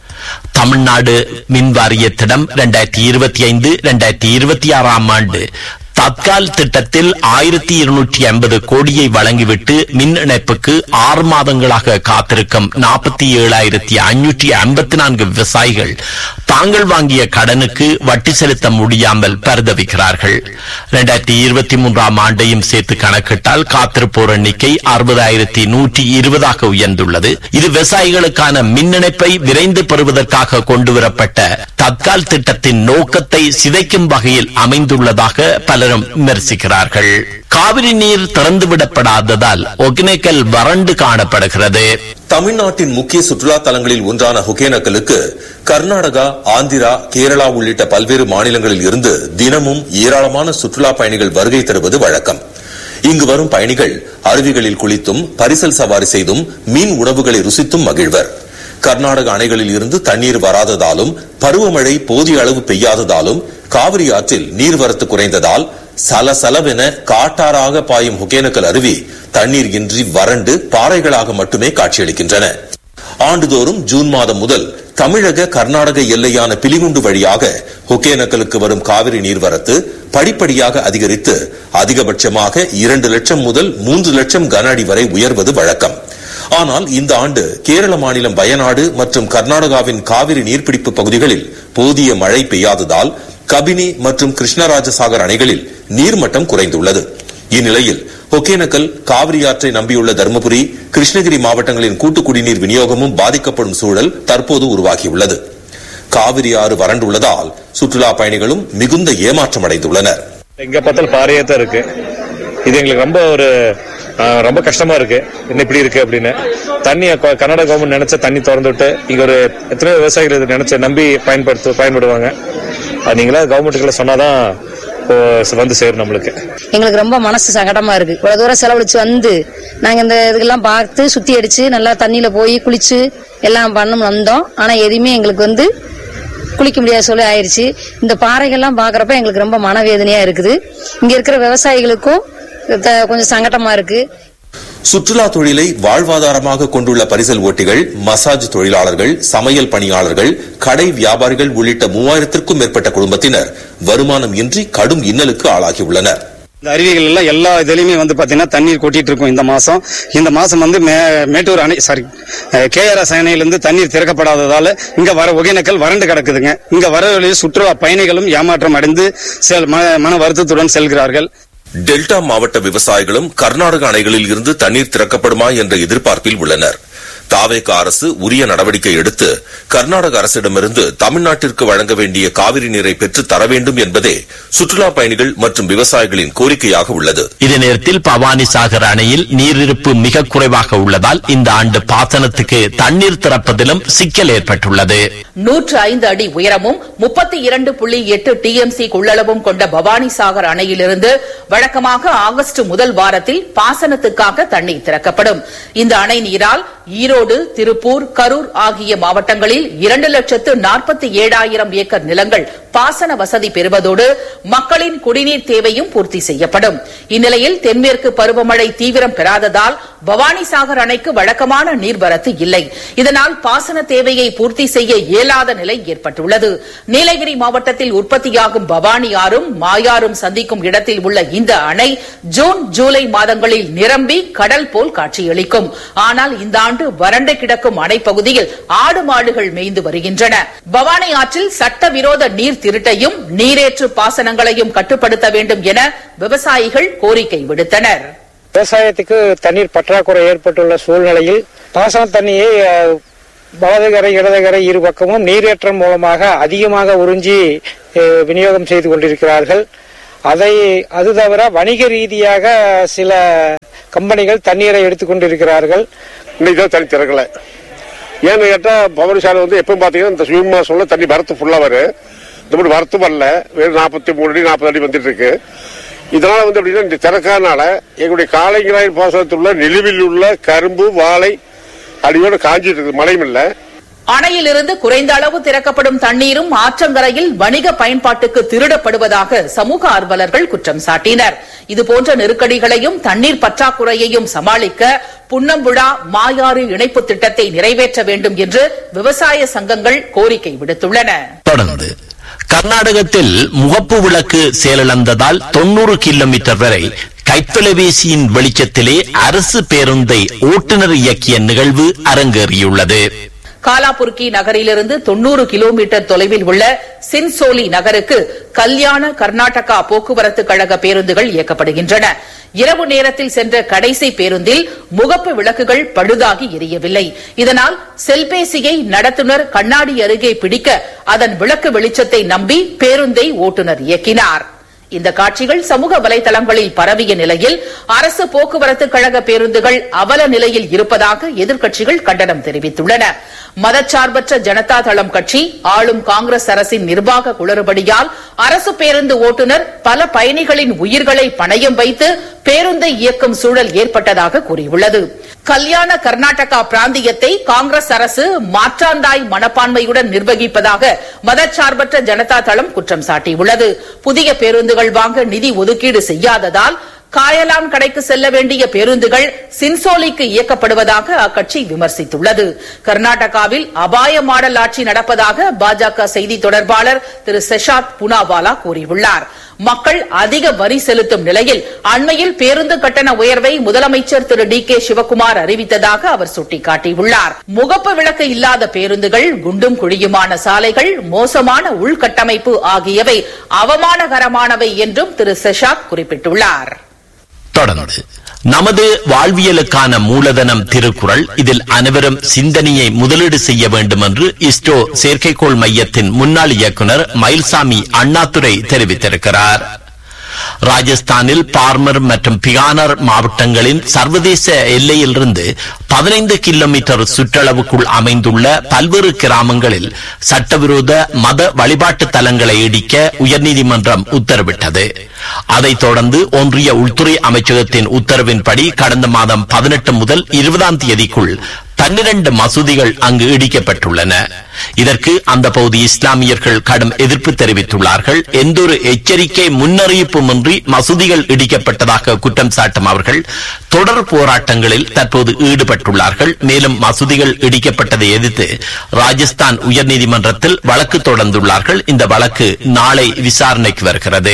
Speaker 1: தமிழ்நாடு மின் வாரியத்திடம் இரண்டாயிரத்தி இருபத்தி ஐந்து இரண்டாயிரத்தி இருபத்தி ஆறாம் ஆண்டு தத்கால் திட்டத்தில் ஆயிரத்தி இருநூற்றி ஐம்பது கோடியை வழங்கிவிட்டு மின் இணைப்புக்கு ஆறு மாதங்களாக காத்திருக்கும் நாற்பத்தி ஏழாயிரத்தி ஐநூற்றி ஐம்பத்தி நான்கு விவசாயிகள் தாங்கள் வாங்கிய கடனுக்கு வட்டி செலுத்த முடியாமல் பரிதவிக்கிறார்கள் இரண்டாயிரத்தி இருபத்தி மூன்றாம் ஆண்டையும் சேர்த்து கணக்கிட்டால் காத்திருப்போர் எண்ணிக்கை அறுபதாயிரத்தி நூற்றி இருபதாக உயர்ந்துள்ளது இது விவசாயிகளுக்கான மின் இணைப்பை விரைந்து பெறுவதற்காக கொண்டுவரப்பட்ட தத்கால் திட்டத்தின் நோக்கத்தை சிதைக்கும் வகையில் அமைந்துள்ளதாக பலரும் விமர்சிக்கிறார்கள் காவிரி நீர் திறந்துவிடப்படாததால் ஒகேனக்கல் வறண்டு காணப்படுகிறது
Speaker 6: தமிழ்நாட்டின் முக்கிய சுற்றுலா தலங்களில் ஒன்றான ஒகேனக்கலுக்கு கர்நாடகா ஆந்திரா கேரளா உள்ளிட்ட பல்வேறு மாநிலங்களில் இருந்து தினமும் ஏராளமான சுற்றுலா பயணிகள் வருகை தருவது வழக்கம் இங்கு வரும் பயணிகள் அருவிகளில் குளித்தும் பரிசல் சவாரி செய்தும் மீன் உணவுகளை ருசித்தும் மகிழ்வர் கர்நாடக அணைகளில் இருந்து தண்ணீர் வராததாலும் பருவமழை போதிய அளவு பெய்யாததாலும் காவிரி ஆற்றில் நீர்வரத்து குறைந்ததால் சலசலவென காட்டாறாக பாயும் ஒகேனக்கல் அருவி தண்ணீர் இன்றி வறண்டு பாறைகளாக மட்டுமே காட்சியளிக்கின்றன ஆண்டுதோறும் ஜூன் மாதம் முதல் தமிழக கர்நாடக எல்லையான பிலிகுண்டு வழியாக ஒகேனக்கலுக்கு வரும் காவிரி நீர்வரத்து படிப்படியாக அதிகரித்து அதிகபட்சமாக இரண்டு லட்சம் முதல் மூன்று லட்சம் கன அடி வரை உயர்வது வழக்கம் ஆனால் இந்த ஆண்டு கேரள மாநிலம் வயநாடு மற்றும் கர்நாடகாவின் காவிரி நீர்பிடிப்பு பகுதிகளில் போதிய மழை பெய்யாததால் கபினி மற்றும் கிருஷ்ணராஜசாகர் அணைகளில் நீர்மட்டம் குறைந்துள்ளது இந்நிலையில் ஒகேனக்கல் காவிரி ஆற்றை நம்பியுள்ள தருமபுரி கிருஷ்ணகிரி மாவட்டங்களின் கூட்டு குடிநீர் விநியோகமும் பாதிக்கப்படும் சூழல் தற்போது உருவாகியுள்ளது காவிரி ஆறு வறண்டுள்ளதால் சுற்றுலா பயணிகளும் மிகுந்த ஏமாற்றம் அடைந்துள்ளனர்
Speaker 7: எங்க பார்த்தாலும் பாறையே தான் இருக்கு இது எங்களுக்கு ரொம்ப ஒரு ஆஹ், ரொம்ப கஷ்டமா இருக்கு என்ன இப்படி இருக்கு அப்படின்னு தண்ணிய கொ- கர்நாடக கவர்மெண்ட் நினைச்ச தண்ணி திறந்து விட்டு இங்க ஒரு எத்தனையோ விவசாயிகள் இதை நினைச்ச நம்பி பயன்படுத்து பயன்படுவாங்க அது நீங்களா கவர்மெண்ட்டுக்குள்ள சொன்னாதான் இப்போ வந்து சேரும் நம்மளுக்கு
Speaker 8: எங்களுக்கு ரொம்ப மனசு சங்கடமா இருக்கு இவ்வளவு தூரம் செலவழிச்சு வந்து நாங்க இந்த இதுக்கெல்லாம் பார்த்து சுத்தி அடிச்சு நல்லா தண்ணியில போய் குளிச்சு எல்லாம் பண்ண வந்தோம் ஆனா எதுவுமே எங்களுக்கு வந்து குளிக்க முடியாத சொல்லி ஆயிருச்சு இந்த பாறைகள்லாம் பாக்குறப்ப எங்களுக்கு ரொம்ப மனவேதனையா இருக்குது இங்க இருக்கிற விவசாயிகளுக்கும் த- கொஞ்சம் சங்கடமா இருக்கு
Speaker 6: சுற்றுலா தொழிலை வாழ்வாதாரமாக கொண்டுள்ள பரிசல் ஓட்டிகள் மசாஜ் தொழிலாளர்கள் சமையல் பணியாளர்கள் கடை வியாபாரிகள் உள்ளிட்ட மூவாயிரத்திற்கும் மேற்பட்ட குடும்பத்தினர் வருமானம் இன்றி கடும் இன்னலுக்கு ஆளாகியுள்ளனர்
Speaker 9: இந்த அருவிகள் எல்லாம் எல்லா இதுலயுமே வந்து பாத்தீங்கன்னா தண்ணீர் கொட்டிட்டு இருக்கும் இந்த மாசம் இந்த மாசம் வந்து மே- மேட்டூர் அணை சாரி கேஆர்எஸ் அணையிலிருந்து தண்ணீர் திறக்கப்படாததால இங்க வர ஒகேனக்கல் வறண்டு கிடக்குதுங்க இங்க வர வழியில் சுற்றுலா பயணிகளும் ஏமாற்றம் அடைந்து செல்- மன- மன வருத்தத்துடன் செல்கிறார்கள்
Speaker 6: டெல்டா மாவட்ட விவசாயிகளும் கர்நாடக அணைகளில் இருந்து தண்ணீர் திறக்கப்படுமா என்ற எதிர்பார்ப்பில் உள்ளனர் தாவேக அரசு உரிய நடவடிக்கை எடுத்து கர்நாடக அரசிடமிருந்து தமிழ்நாட்டிற்கு வழங்க வேண்டிய காவிரி நீரை பெற்று தர வேண்டும் என்பதே சுற்றுலா பயணிகள் மற்றும் விவசாயிகளின் கோரிக்கையாக உள்ளது
Speaker 1: இதே நேரத்தில் பவானி சாகர் அணையில் நீரிருப்பு மிக குறைவாக உள்ளதால் இந்த ஆண்டு பாசனத்துக்கு தண்ணீர் திறப்பதிலும் சிக்கல் ஏற்பட்டுள்ளது
Speaker 3: நூற்று ஐந்து அடி உயரமும் முப்பத்தி இரண்டு புள்ளி எட்டு டிஎம்சி கொள்ளளவும் கொண்ட பவானிசாகர் அணையிலிருந்து வழக்கமாக ஆகஸ்ட் முதல் வாரத்தில் பாசனத்துக்காக தண்ணீர் திறக்கப்படும் இந்த அணை நீரால் ஈரோடு திருப்பூர் கரூர் ஆகிய மாவட்டங்களில் இரண்டு லட்சத்து நாற்பத்தி ஏழாயிரம் ஏக்கர் நிலங்கள் பாசன வசதி பெறுவதோடு மக்களின் குடிநீர் தேவையும் பூர்த்தி செய்யப்படும் இந்நிலையில் தென்மேற்கு பருவமழை தீவிரம் பெறாததால் பவானிசாகர் அணைக்கு வழக்கமான நீர்வரத்து இல்லை இதனால் பாசன தேவையை பூர்த்தி செய்ய இயலாத நிலை ஏற்பட்டுள்ளது நீலகிரி மாவட்டத்தில் உற்பத்தியாகும் பவானி ஆறும் மாயாறும் சந்திக்கும் இடத்தில் உள்ள இந்த அணை ஜூன் ஜூலை மாதங்களில் நிரம்பி கடல் போல் காட்சியளிக்கும் ஆனால் இந்த ஆண்டு வறண்டு கிடக்கும் அணை பகுதியில் ஆடு மாடுகள் மேய்ந்து வருகின்றன பவானி ஆற்றில் சட்டவிரோத நீர் திருட்டையும் நீரேற்று பாசனங்களையும் கட்டுப்படுத்த வேண்டும் என விவசாயிகள் கோரிக்கை விடுத்தனர்
Speaker 10: விவசாயத்துக்கு தண்ணீர் பற்றாக்குறை ஏற்பட்டுள்ள சூழ்நிலையில் பாசன தண்ணியை அஹ், வலதுகரை இடதுகரை இரு பக்கமும் நீரேற்றம் மூலமாக அதிகமாக உறிஞ்சி அஹ், விநியோகம் செய்து கொண்டிருக்கிறார்கள் அதை அது தவிர வணிக ரீதியாக சில கம்பெனிகள் தண்ணீரை எடுத்துக்கொண்டிருக்கிறார்கள்
Speaker 11: இன்னைக்கு தான் தண்ணி திறக்கல ஏன்னு கேட்டா பவர் சாலை வந்து எப்பவும் பாத்தீங்கன்னா இந்த ஜூன் மாசம்ல தண்ணி வரத்து ஃபுல்லா வரும் இந்த மாதிரி வரத்து வரல வெறும் நாற்பத்தி மூணு அடி நாற்பது அடி வந்துட்டு இருக்கு இதனால வந்து எப்படின்னா இந்த திறக்காதனால எங்களுடைய காலைங்கிராயின் பாசனத்தில் உள்ள நிலுவில் உள்ள கரும்பு வாழை அடியோட காஞ்சிட்டு இருக்கு மழையும் இல்லை
Speaker 3: அணையிலிருந்து குறைந்த அளவு திறக்கப்படும் தண்ணீரும் ஆற்றங்கரையில் வணிக பயன்பாட்டுக்கு திருடப்படுவதாக சமூக ஆர்வலர்கள் குற்றம் சாட்டினர் இதுபோன்ற நெருக்கடிகளையும் தண்ணீர் பற்றாக்குறையையும் சமாளிக்க புன்னம்புழா மாயாறு இணைப்பு திட்டத்தை நிறைவேற்ற வேண்டும் என்று விவசாய சங்கங்கள் கோரிக்கை விடுத்துள்ளன
Speaker 1: தொடர்ந்து கர்நாடகத்தில் முகப்பு விளக்கு செயலிழந்ததால் தொண்ணூறு கிலோமீட்டர் வரை கைத்தொலைபேசியின் வெளிச்சத்திலே அரசு பேருந்தை ஓட்டுநர் இயக்கிய நிகழ்வு அரங்கேறியுள்ளது
Speaker 3: காலாபுர்கி நகரிலிருந்து தொண்ணூறு கிலோமீட்டர் தொலைவில் உள்ள சின்சோலி நகருக்கு கல்யாண கர்நாடகா போக்குவரத்து கழக பேருந்துகள் இயக்கப்படுகின்றன இரவு நேரத்தில் சென்ற கடைசி பேருந்தில் முகப்பு விளக்குகள் பழுதாகி எரியவில்லை இதனால் செல்பேசியை நடத்துனர் கண்ணாடி அருகே பிடிக்க அதன் விளக்கு வெளிச்சத்தை நம்பி பேருந்தை ஓட்டுநர் இயக்கினார் இந்த காட்சிகள் சமூக வலைதளங்களில் பரவிய நிலையில் அரசு போக்குவரத்து கழக பேருந்துகள் அவல நிலையில் இருப்பதாக எதிர்க்கட்சிகள் கண்டனம் தெரிவித்துள்ளன மதச்சார்பற்ற ஜனதா தளம் கட்சி ஆளும் காங்கிரஸ் அரசின் நிர்வாக குளறுபடியால் அரசு பேருந்து ஓட்டுநர் பல பயணிகளின் உயிர்களை பணயம் வைத்து பேருந்தை இயக்கும் சூழல் ஏற்பட்டதாக கூறியுள்ளது கல்யாண கர்நாடகா பிராந்தியத்தை காங்கிரஸ் அரசு மாற்றாந்தாய் மனப்பான்மையுடன் நிர்வகிப்பதாக மதச்சார்பற்ற ஜனதா தளம் குற்றம் சாட்டியுள்ளது புதிய பேருந்துகள் வாங்க நிதி ஒதுக்கீடு செய்யாததால் காயலான் கடைக்கு செல்ல வேண்டிய பேருந்துகள் சின்சோலிக்கு இயக்கப்படுவதாக அக்கட்சி விமர்சித்துள்ளது கர்நாடகாவில் அபாய மாடல் ஆட்சி நடப்பதாக பாஜக செய்தி தொடர்பாளர் திரு செஷாத் புனாவாலா கூறியுள்ளார் மக்கள் அதிக வரி செலுத்தும் நிலையில் அண்மையில் பேருந்து கட்டண உயர்வை முதலமைச்சர் திரு டி கே சிவக்குமார் அறிவித்ததாக அவர் சுட்டிக்காட்டியுள்ளார் முகப்பு விளக்கு இல்லாத பேருந்துகள் குண்டும் குழியுமான சாலைகள் மோசமான உள்கட்டமைப்பு ஆகியவை அவமானகரமானவை என்றும் திரு செஷாத் குறிப்பிட்டுள்ளார்
Speaker 1: தொடர்ந்து நமது வாழ்வியலுக்கான மூலதனம் திருக்குறள் இதில் அனைவரும் சிந்தனையை முதலீடு செய்ய வேண்டும் என்று இஸ்ரோ செயற்கைக்கோள் மையத்தின் முன்னாள் இயக்குனர் மயில்சாமி அண்ணாதுரை தெரிவித்திருக்கிறார் ராஜஸ்தானில் பார்மர் மற்றும் பிகானர் மாவட்டங்களின் சர்வதேச எல்லையிலிருந்து பதினைந்து கிலோமீட்டர் சுற்றளவுக்குள் அமைந்துள்ள பல்வேறு கிராமங்களில் சட்டவிரோத மத வழிபாட்டு தலங்களை இடிக்க உயர்நீதிமன்றம் உத்தரவிட்டது அதைத் தொடர்ந்து ஒன்றிய உள்துறை அமைச்சகத்தின் உத்தரவின்படி கடந்த மாதம் பதினெட்டு முதல் இருபதாம் தேதிக்குள் பன்னிரண்டு மசூதிகள் அங்கு இடிக்கப்பட்டுள்ளன இதற்கு அந்த பகுதி இஸ்லாமியர்கள் கடும் எதிர்ப்பு தெரிவித்துள்ளார்கள் எந்தொரு எச்சரிக்கை முன்னறிவிப்புமின்றி மசூதிகள் இடிக்கப்பட்டதாக குற்றம் சாட்டும் அவர்கள் தொடர் போராட்டங்களில் தற்போது ஈடுபட்டுள்ளார்கள் மேலும் மசூதிகள் இடிக்கப்பட்டதை எதிர்த்து ராஜஸ்தான் உயர்நீதிமன்றத்தில் வழக்கு தொடர்ந்துள்ளார்கள் இந்த வழக்கு நாளை விசாரணைக்கு வருகிறது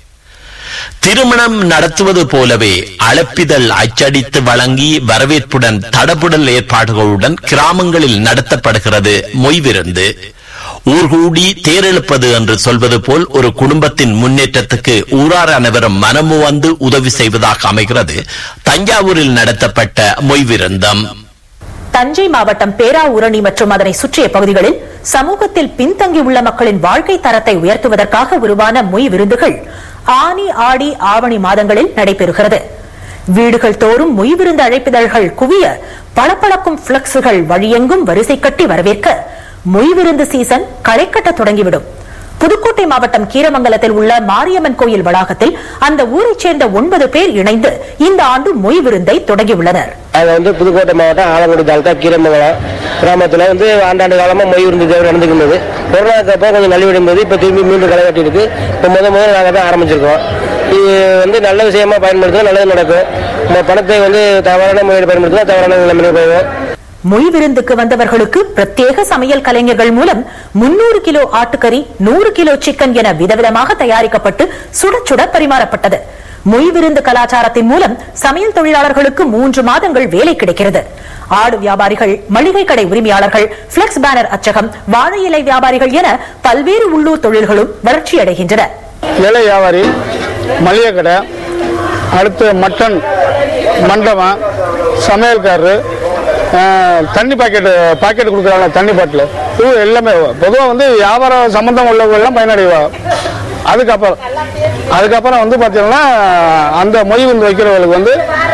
Speaker 1: திருமணம் நடத்துவது போலவே அழைப்பிதழ் அச்சடித்து வழங்கி வரவேற்புடன் தடபுடல் ஏற்பாடுகளுடன் கிராமங்களில் நடத்தப்படுகிறது மொய்விருந்து ஊர்கூடி தேரெழுப்பது என்று சொல்வது போல் ஒரு குடும்பத்தின் முன்னேற்றத்துக்கு ஊரார் அனைவரும் மனமு வந்து உதவி செய்வதாக அமைகிறது தஞ்சாவூரில் நடத்தப்பட்ட மொய்விருந்தம்
Speaker 12: தஞ்சை மாவட்டம் பேராவூரணி மற்றும் அதனை சுற்றிய பகுதிகளில் சமூகத்தில் பின்தங்கியுள்ள மக்களின் வாழ்க்கை தரத்தை உயர்த்துவதற்காக உருவான மொய் விருந்துகள் ஆனி ஆடி ஆவணி மாதங்களில் நடைபெறுகிறது வீடுகள் தோறும் மொய் விருந்து அழைப்பிதழ்கள் குவிய பளபளக்கும் பிளக்ஸுகள் வழியெங்கும் வரிசை கட்டி வரவேற்க மொய் விருந்து சீசன் களை கட்ட தொடங்கிவிடும் புதுக்கோட்டை மாவட்டம் கீரமங்கலத்தில் உள்ள மாரியம்மன் கோயில் வளாகத்தில் அந்த ஊரைச் சேர்ந்த ஒன்பது பேர் இணைந்து இந்த ஆண்டு மொய் விருந்தை தொடங்கியுள்ளனர்
Speaker 13: அது வந்து புதுக்கோட்டை மாவட்டம் ஆலங்குடி தாலுக்கா கீரமங்கலம் கிராமத்தில் வந்து ஆண்டாண்டு காலமாக மொய் விருந்து தேவை நடந்துக்கின்றது கொரோனாக்கு அப்போ கொஞ்சம் நலிவடைந்தது இப்போ திரும்பி மீண்டும் களை கட்டியிருக்கு இப்போ முத முதல்ல நாங்கள் தான் ஆரம்பிச்சிருக்கோம் இது வந்து நல்ல விஷயமா பயன்படுத்தினா நல்லது நடக்கும் நம்ம பணத்தை வந்து தவறான முறையில் பயன்படுத்தினா தவறான நிலைமையில போயிடும்
Speaker 12: மொய் விருந்துக்கு வந்தவர்களுக்கு பிரத்யேக சமையல் கலைஞர்கள் மூலம் முன்னூறு கிலோ ஆட்டுக்கறி நூறு கிலோ சிக்கன் என விதவிதமாக தயாரிக்கப்பட்டு சுட சுட பரிமாறப்பட்டது மொய் விருந்து கலாச்சாரத்தின் மூலம் சமையல் தொழிலாளர்களுக்கு மூன்று மாதங்கள் வேலை கிடைக்கிறது ஆடு வியாபாரிகள் மளிகை கடை உரிமையாளர்கள் பிளெக்ஸ் பேனர் அச்சகம் வாழை இலை வியாபாரிகள் என பல்வேறு உள்ளூர் தொழில்களும் வளர்ச்சியடைகின்றன
Speaker 14: இலை வியாபாரி மளிகை கடை அடுத்து மட்டன் மண்டபம் சமையல்காரரு அஹ், தண்ணி பாக்கெட்டு பாக்கெட் கொடுக்குறாங்க தண்ணி பாட்டில் இது எல்லாமே பொதுவாக வந்து வியாபார சம்பந்தம் உள்ளவங்க எல்லாம் பயனடைவா அதுக்கப்புறம் அதுக்கப்புறம் வந்து பார்த்தீங்கன்னா அந்த மொய் வந்து வைக்கிறவங்களுக்கு வந்து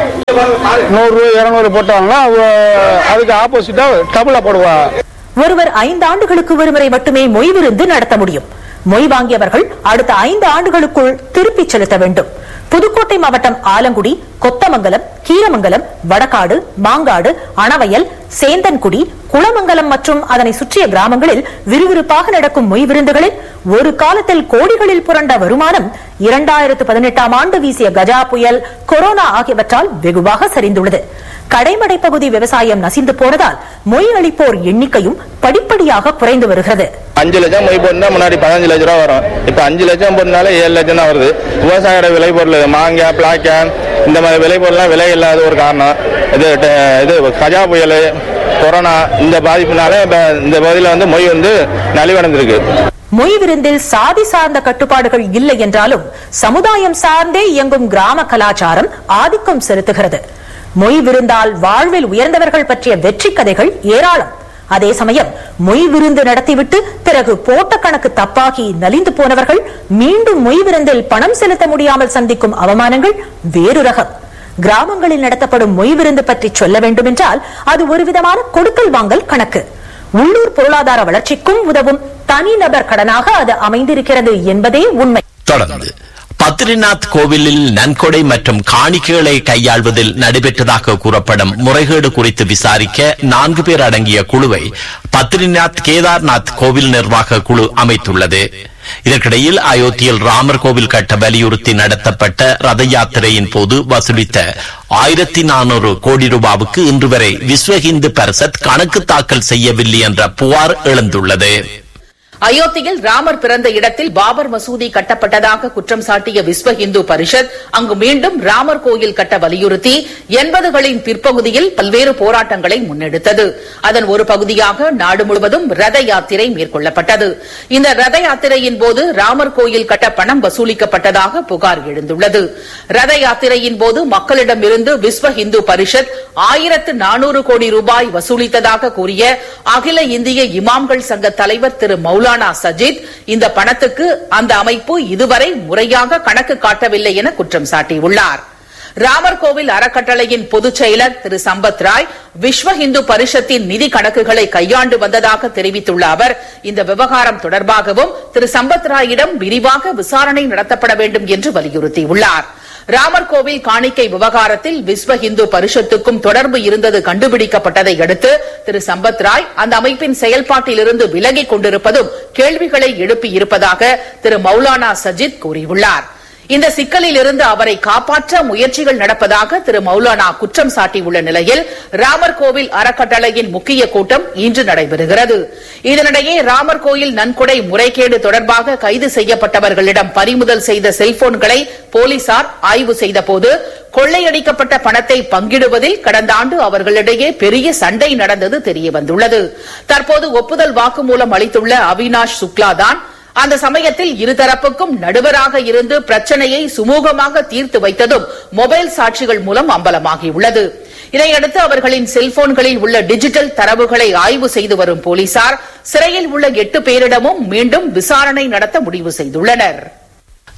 Speaker 14: நூறு இரநூறு போட்டாங்கன்னா அவ- அதுக்கு ஆப்போசிட்டாக டபுளாக போடுவா
Speaker 12: ஒருவர் ஐந்து ஆண்டுகளுக்கு ஒருமுறை மட்டுமே மொய் விருந்து நடத்த முடியும் மொய் வாங்கியவர்கள் அடுத்த ஐந்து ஆண்டுகளுக்குள் திருப்பிச் செலுத்த வேண்டும் புதுக்கோட்டை மாவட்டம் ஆலங்குடி கொத்தமங்கலம் கீரமங்கலம் வடகாடு மாங்காடு அணவயல் சேந்தன்குடி குளமங்கலம் மற்றும் அதனை சுற்றிய கிராமங்களில் விறுவிறுப்பாக நடக்கும் மொய் விருந்துகளில் ஒரு காலத்தில் கோடிகளில் புரண்ட வருமானம் இரண்டாயிரத்து பதினெட்டாம் ஆண்டு வீசிய கஜா புயல் கொரோனா ஆகியவற்றால் வெகுவாக சரிந்துள்ளது கடைமடை பகுதி விவசாயம் நசிந்து போனதால் மொய் அளிப்போர் எண்ணிக்கையும் படிப்படியாக குறைந்து வருகிறது
Speaker 15: அஞ்சு லட்சம் மொய் போட்டுனா முன்னாடி பதினஞ்சு லட்ச ரூபா வரும் இப்போ அஞ்சு லட்சம் போட்டனால ஏழு லட்சம் தான் வருது விவசாயோட விலை பொருள் மாங்காய் பிளாக்காய் இந்த மாதிரி விலை பொருள்லாம் விலை இல்லாத ஒரு காரணம் இது ட- இது கஜா புயல் கொரோனா இந்த பாதிப்புனால இப்ப இந்த பகுதியில் வந்து மொய் வந்து நலிவடைந்திருக்கு
Speaker 12: மொய் விருந்தில் சாதி சார்ந்த கட்டுப்பாடுகள் இல்லை என்றாலும் சமுதாயம் சார்ந்தே இயங்கும் கிராம கலாச்சாரம் ஆதிக்கம் செலுத்துகிறது மொய் விருந்தால் வாழ்வில் உயர்ந்தவர்கள் பற்றிய வெற்றி கதைகள் ஏராளம் அதே சமயம் மொய் விருந்து நடத்திவிட்டு பிறகு போட்ட கணக்கு தப்பாகி நலிந்து போனவர்கள் மீண்டும் மொய் விருந்தில் பணம் செலுத்த முடியாமல் சந்திக்கும் அவமானங்கள் வேறு ரகம் கிராமங்களில் நடத்தப்படும் மொய் விருந்து பற்றி சொல்ல வேண்டுமென்றால் அது ஒரு விதமான கொடுக்கல் வாங்கல் கணக்கு உள்ளூர் பொருளாதார வளர்ச்சிக்கும் உதவும் தனிநபர் கடனாக அது அமைந்திருக்கிறது என்பதே உண்மை
Speaker 1: தொடர்ந்து பத்ரிநாத் கோவிலில் நன்கொடை மற்றும் காணிக்கைகளை கையாள்வதில் நடைபெற்றதாக கூறப்படும் முறைகேடு குறித்து விசாரிக்க நான்கு பேர் அடங்கிய குழுவை பத்ரிநாத் கேதார்நாத் கோவில் நிர்வாக குழு அமைத்துள்ளது இதற்கிடையில் அயோத்தியில் ராமர் கோவில் கட்ட வலியுறுத்தி நடத்தப்பட்ட ரத யாத்திரையின் போது வசூலித்த ஆயிரத்தி நானூறு கோடி ரூபாவுக்கு இன்று வரை விஸ்வ இந்து பரிஷத் கணக்கு தாக்கல் செய்யவில்லை என்ற புகார் எழுந்துள்ளது
Speaker 16: அயோத்தியில் ராமர் பிறந்த இடத்தில் பாபர் மசூதி கட்டப்பட்டதாக குற்றம் சாட்டிய விஸ்வ இந்து பரிஷத் அங்கு மீண்டும் ராமர் கோயில் கட்ட வலியுறுத்தி எண்பதுகளின் பிற்பகுதியில் பல்வேறு போராட்டங்களை முன்னெடுத்தது அதன் ஒரு பகுதியாக நாடு முழுவதும் ரத யாத்திரை மேற்கொள்ளப்பட்டது இந்த ரத யாத்திரையின் போது ராமர் கோயில் கட்ட பணம் வசூலிக்கப்பட்டதாக புகார் எழுந்துள்ளது ரத யாத்திரையின் போது மக்களிடமிருந்து விஸ்வ இந்து பரிஷத் ஆயிரத்து நானூறு கோடி ரூபாய் வசூலித்ததாக கூறிய அகில இந்திய இமாம்கள் சங்க தலைவர் திரு மௌலானா சஜித் இந்த பணத்துக்கு அந்த அமைப்பு இதுவரை முறையாக கணக்கு காட்டவில்லை என குற்றம் சாட்டியுள்ளார் ராமர் கோவில் அறக்கட்டளையின் பொதுச் செயலர் திரு சம்பத் ராய் விஸ்வ இந்து பரிஷத்தின் நிதி கணக்குகளை கையாண்டு வந்ததாக தெரிவித்துள்ள அவர் இந்த விவகாரம் தொடர்பாகவும் திரு சம்பத் ராயிடம் விரிவாக விசாரணை நடத்தப்பட வேண்டும் என்று வலியுறுத்தியுள்ளார் ராமர் கோவில் காணிக்கை விவகாரத்தில் விஸ்வ இந்து பரிஷத்துக்கும் தொடர்பு இருந்தது கண்டுபிடிக்கப்பட்டதை அடுத்து திரு சம்பத் ராய் அந்த அமைப்பின் செயல்பாட்டிலிருந்து விலகிக் கொண்டிருப்பதும் கேள்விகளை எழுப்பியிருப்பதாக திரு மௌலானா சஜித் கூறியுள்ளார் இந்த சிக்கலில் இருந்து அவரை காப்பாற்ற முயற்சிகள் நடப்பதாக திரு மௌலானா குற்றம் சாட்டியுள்ள நிலையில் ராமர் கோவில் அறக்கட்டளையின் முக்கிய கூட்டம் இன்று நடைபெறுகிறது இதனிடையே ராமர் கோயில் நன்கொடை முறைகேடு தொடர்பாக கைது செய்யப்பட்டவர்களிடம் பறிமுதல் செய்த செல்போன்களை போலீசார் ஆய்வு செய்தபோது கொள்ளையடிக்கப்பட்ட பணத்தை பங்கிடுவதில் கடந்த ஆண்டு அவர்களிடையே பெரிய சண்டை நடந்தது தெரியவந்துள்ளது தற்போது ஒப்புதல் வாக்குமூலம் அளித்துள்ள அவினாஷ் சுக்லா தான் அந்த சமயத்தில் இருதரப்புக்கும் நடுவராக இருந்து பிரச்சனையை சுமூகமாக தீர்த்து வைத்ததும் மொபைல் சாட்சிகள் மூலம் அம்பலமாகியுள்ளது இதையடுத்து அவர்களின் செல்போன்களில் உள்ள டிஜிட்டல் தரவுகளை ஆய்வு செய்து வரும் போலீசார் சிறையில் உள்ள எட்டு பேரிடமும் மீண்டும் விசாரணை நடத்த முடிவு செய்துள்ளனர்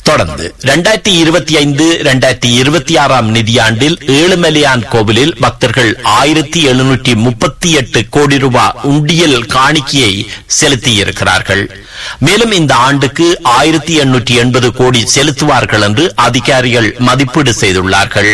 Speaker 1: தொடர்ந்து இரண்டாயிரத்தி இருபத்தி ஐந்து இரண்டாயிரத்தி இருபத்தி ஆறாம் நிதியாண்டில் ஏழுமலையான் கோவிலில் பக்தர்கள் ஆயிரத்தி எழுநூற்றி முப்பத்தி எட்டு கோடி ரூபாய் உண்டியல் காணிக்கையை செலுத்தியிருக்கிறார்கள் மேலும் இந்த ஆண்டுக்கு ஆயிரத்தி எண்ணூற்றி எண்பது கோடி செலுத்துவார்கள் என்று அதிகாரிகள் மதிப்பீடு செய்துள்ளார்கள்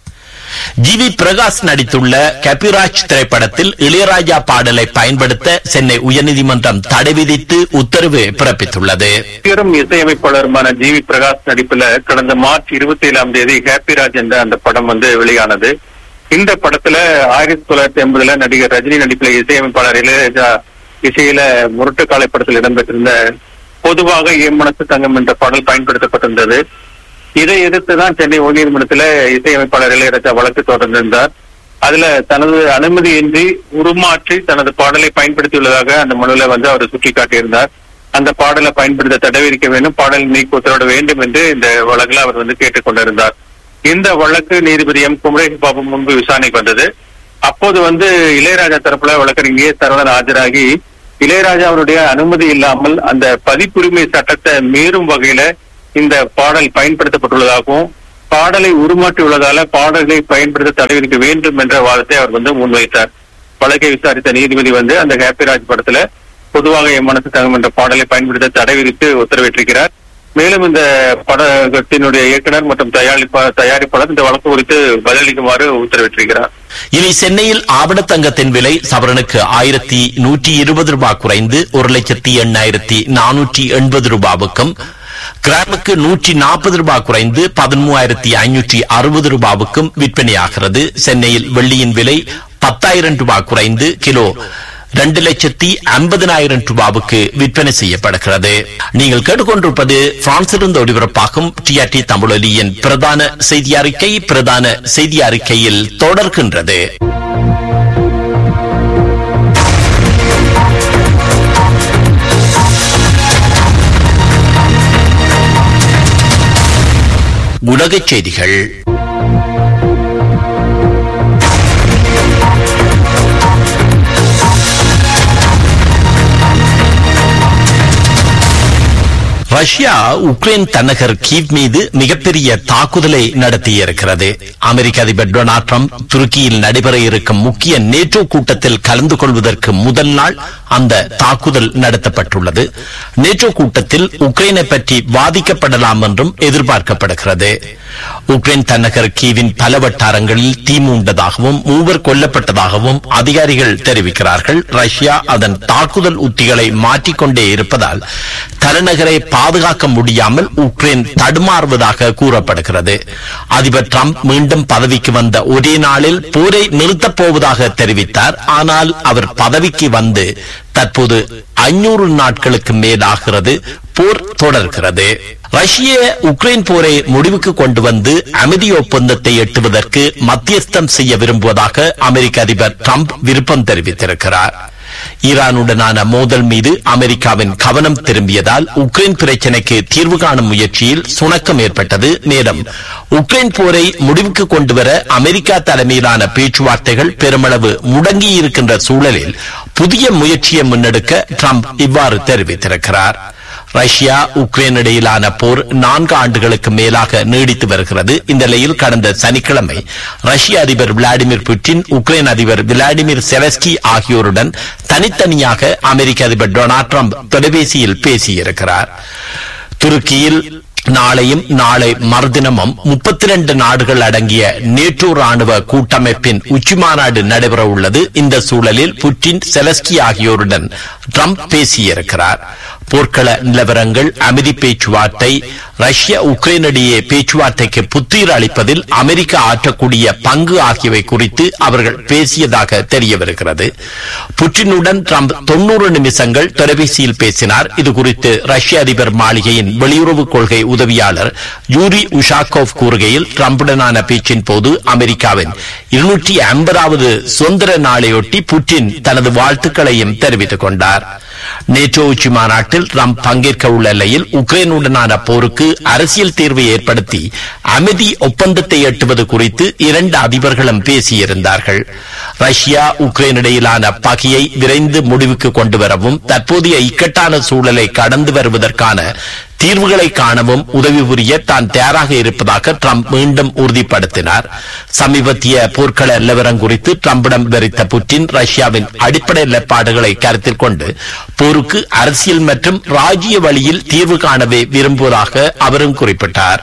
Speaker 1: ஜி வி பிரகாஷ் நடித்துள்ள கபிராஜ் திரைப்படத்தில் இளையராஜா பாடலை பயன்படுத்த சென்னை உயர்நீதிமன்றம் தடை விதித்து உத்தரவு பிறப்பித்துள்ளது
Speaker 17: பெரும் இசையமைப்பாளருமான ஜி வி பிரகாஷ் நடிப்புல கடந்த மார்ச் இருபத்தி ஏழாம் தேதி ஹாப்பிராஜ் என்ற அந்த படம் வந்து வெளியானது இந்த படத்துல ஆயிரத்தி தொள்ளாயிரத்தி எண்பதுல நடிகர் ரஜினி நடிப்புல இசையமைப்பாளர் இளையராஜா இசையில முரட்டுக்காலை படத்தில் இடம்பெற்றிருந்த பொதுவாக என் மனசு தங்கம் என்ற பாடல் பயன்படுத்தப்பட்டிருந்தது இதை எதிர்த்து தான் சென்னை உயர்நீதிமன்றத்துல இசையமைப்பாளர் இளையராஜா வழக்கு தொடர்ந்திருந்தார் அதுல தனது அனுமதியின்றி உருமாற்றி தனது பாடலை பயன்படுத்தியுள்ளதாக அந்த மனுல வந்து அவர் சுட்டிக்காட்டியிருந்தார் அந்த பாடலை பயன்படுத்த தடை விதிக்க வேண்டும் பாடல் நீக்கி உத்தரவிட வேண்டும் என்று இந்த வழக்குல அவர் வந்து கேட்டுக் கொண்டிருந்தார் இந்த வழக்கு நீதிபதி எம் குமரேஷ் பாபு முன்பு விசாரணைக்கு வந்தது அப்போது வந்து இளையராஜா தரப்புல வழக்கறிஞர் ஏ சரவணன் ஆஜராகி இளையராஜா அவருடைய அனுமதி இல்லாமல் அந்த பதிப்புரிமை சட்டத்தை மீறும் வகையில இந்த பாடல் பயன்படுத்தப்பட்டுள்ளதாகவும் பாடலை உருமாற்றியுள்ளதால பாடலை பயன்படுத்த தடை விதிக்க வேண்டும் என்ற வாதத்தை அவர் வந்து முன்வைத்தார் வழக்கை விசாரித்த நீதிபதி வந்து அந்த ஹாப்பிராஜ் படத்துல பொதுவாக என் மனசு தங்கம் என்ற பாடலை பயன்படுத்த தடை விதித்து உத்தரவிட்டிருக்கிறார் மேலும் இந்த படத்தினுடைய இயக்குனர் மற்றும் தயாரிப்பாளர் தயாரிப்பாளர் இந்த வழக்கு குறித்து பதிலளிக்குமாறு உத்தரவிட்டிருக்கிறார்
Speaker 1: இனி சென்னையில் ஆபணத்தங்கத்தின் விலை சவரனுக்கு ஆயிரத்தி நூற்றி இருபது ரூபாய் குறைந்து ஒரு லட்சத்தி எண்ணாயிரத்தி நானூற்றி எண்பது ரூபாவுக்கும் கிராமுக்கு நூற்றி நாற்பது ரூபாய் குறைந்து பதிமூவாயிரத்தி ஐநூற்றி அறுபது ரூபாவுக்கும் விற்பனையாகிறது சென்னையில் வெள்ளியின் விலை பத்தாயிரம் ரூபாய் குறைந்து கிலோ ரெண்டு லட்சத்தி ஐம்பதனாயிரம் ரூபாவுக்கு விற்பனை செய்யப்படுகிறது நீங்கள் கேட்டுக்கொண்டிருப்பது பிரான்சிலிருந்து ஒளிபரப்பாகும் டிஆர்டி தமிழொலியின் பிரதான செய்தி அறிக்கை பிரதான செய்தி அறிக்கையில் தொடர்கின்றது உலகச் செய்திகள் ரஷ்யா உக்ரைன் தலைநகர் கீவ் மீது மிகப்பெரிய தாக்குதலை நடத்தியிருக்கிறது அமெரிக்க அதிபர் டொனால்ட் ட்ரம்ப் துருக்கியில் நடைபெற இருக்கும் முக்கிய நேட்டோ கூட்டத்தில் கலந்து கொள்வதற்கு முதல் நாள் அந்த தாக்குதல் நடத்தப்பட்டுள்ளது நேட்டோ கூட்டத்தில் உக்ரைனை பற்றி வாதிக்கப்படலாம் என்றும் எதிர்பார்க்கப்படுகிறது உக்ரைன் தலைநகர் கீவின் பல வட்டாரங்களில் தீ மூண்டதாகவும் மூவர் கொல்லப்பட்டதாகவும் அதிகாரிகள் தெரிவிக்கிறார்கள் ரஷ்யா அதன் தாக்குதல் உத்திகளை மாற்றிக்கொண்டே இருப்பதால் தலைநகரை பாதுகாக்க முடியாமல் உக்ரைன் தடுமாறுவதாக கூறப்படுகிறது அதிபர் டிரம்ப் மீண்டும் பதவிக்கு வந்த ஒரே நாளில் போரை நிறுத்தப் போவதாக தெரிவித்தார் ஆனால் அவர் பதவிக்கு வந்து தற்போது ஐநூறு நாட்களுக்கு மேலாகிறது போர் தொடர்கிறது ரஷ்ய உக்ரைன் போரை முடிவுக்கு கொண்டு வந்து அமைதி ஒப்பந்தத்தை எட்டுவதற்கு மத்தியஸ்தம் செய்ய விரும்புவதாக அமெரிக்க அதிபர் டிரம்ப் விருப்பம் தெரிவித்திருக்கிறார் ஈரானுடனான மோதல் மீது அமெரிக்காவின் கவனம் திரும்பியதால் உக்ரைன் பிரச்சினைக்கு தீர்வு காணும் முயற்சியில் சுணக்கம் ஏற்பட்டது மேலும் உக்ரைன் போரை முடிவுக்கு கொண்டுவர அமெரிக்கா தலைமையிலான பேச்சுவார்த்தைகள் பெருமளவு முடங்கியிருக்கின்ற சூழலில் புதிய முயற்சியை முன்னெடுக்க டிரம்ப் இவ்வாறு தெரிவித்திருக்கிறார் ரஷ்யா உக்ரைன் இடையிலான போர் நான்கு ஆண்டுகளுக்கு மேலாக நீடித்து வருகிறது இந்த நிலையில் கடந்த சனிக்கிழமை ரஷ்ய அதிபர் விளாடிமிர் புட்டின் உக்ரைன் அதிபர் விளாடிமிர் செவஸ்கி ஆகியோருடன் தனித்தனியாக அமெரிக்க அதிபர் டொனால்ட் ட்ரம்ப் தொலைபேசியில் பேசியிருக்கிறார் துருக்கியில் நாளையும் நாளை மறுதினமும் முப்பத்தி ரெண்டு நாடுகள் அடங்கிய நேட்டோ ராணுவ கூட்டமைப்பின் உச்சிமாநாடு நடைபெற உள்ளது இந்த சூழலில் புட்டின் செலஸ்கி ஆகியோருடன் ட்ரம்ப் பேசியிருக்கிறார் போர்க்கள நிலவரங்கள் அமைதி பேச்சுவார்த்தை ரஷ்யா உக்ரைன் இடையே பேச்சுவார்த்தைக்கு புத்துயிர் அளிப்பதில் அமெரிக்கா ஆற்றக்கூடிய பங்கு ஆகியவை குறித்து அவர்கள் பேசியதாக தெரிய வருகிறது புட்டினுடன் ட்ரம்ப் தொன்னூறு நிமிஷங்கள் தொலைபேசியில் பேசினார் இது குறித்து ரஷ்ய அதிபர் மாளிகையின் வெளியுறவு கொள்கை உதவியாளர் யூரி உஷாகோவ் கூறுகையில் ட்ரம்புடனான பேச்சின் போது அமெரிக்காவின் இருநூற்றி ஐம்பதாவது சுதந்திர நாளையொட்டி புட்டின் தனது வாழ்த்துக்களையும் தெரிவித்துக் கொண்டார் நேட்டோ உச்சி மாநாட்டில் ட்ரம்ப் பங்கேற்க உள்ள நிலையில் உக்ரைனுடனான போருக்கு அரசியல் தீர்வை ஏற்படுத்தி அமைதி ஒப்பந்தத்தை எட்டுவது குறித்து இரண்டு அதிபர்களும் பேசியிருந்தார்கள் ரஷ்யா உக்ரைன் இடையிலான பகையை விரைந்து முடிவுக்கு கொண்டு வரவும் தற்போதைய இக்கட்டான சூழலை கடந்து வருவதற்கான தீர்வுகளை காணவும் உதவி புரிய தான் தயாராக இருப்பதாக ட்ரம்ப் மீண்டும் உறுதிப்படுத்தினார் சமீபத்திய போர்க்கள நிலவரம் குறித்து ட்ரம்பிடம் விவரித்த புட்டின் ரஷ்யாவின் அடிப்படை நிலைப்பாடுகளை கருத்தில் கொண்டு போருக்கு அரசியல் மற்றும் ராஜ்ய வழியில் தீர்வு காணவே விரும்புவதாக அவரும் குறிப்பிட்டார்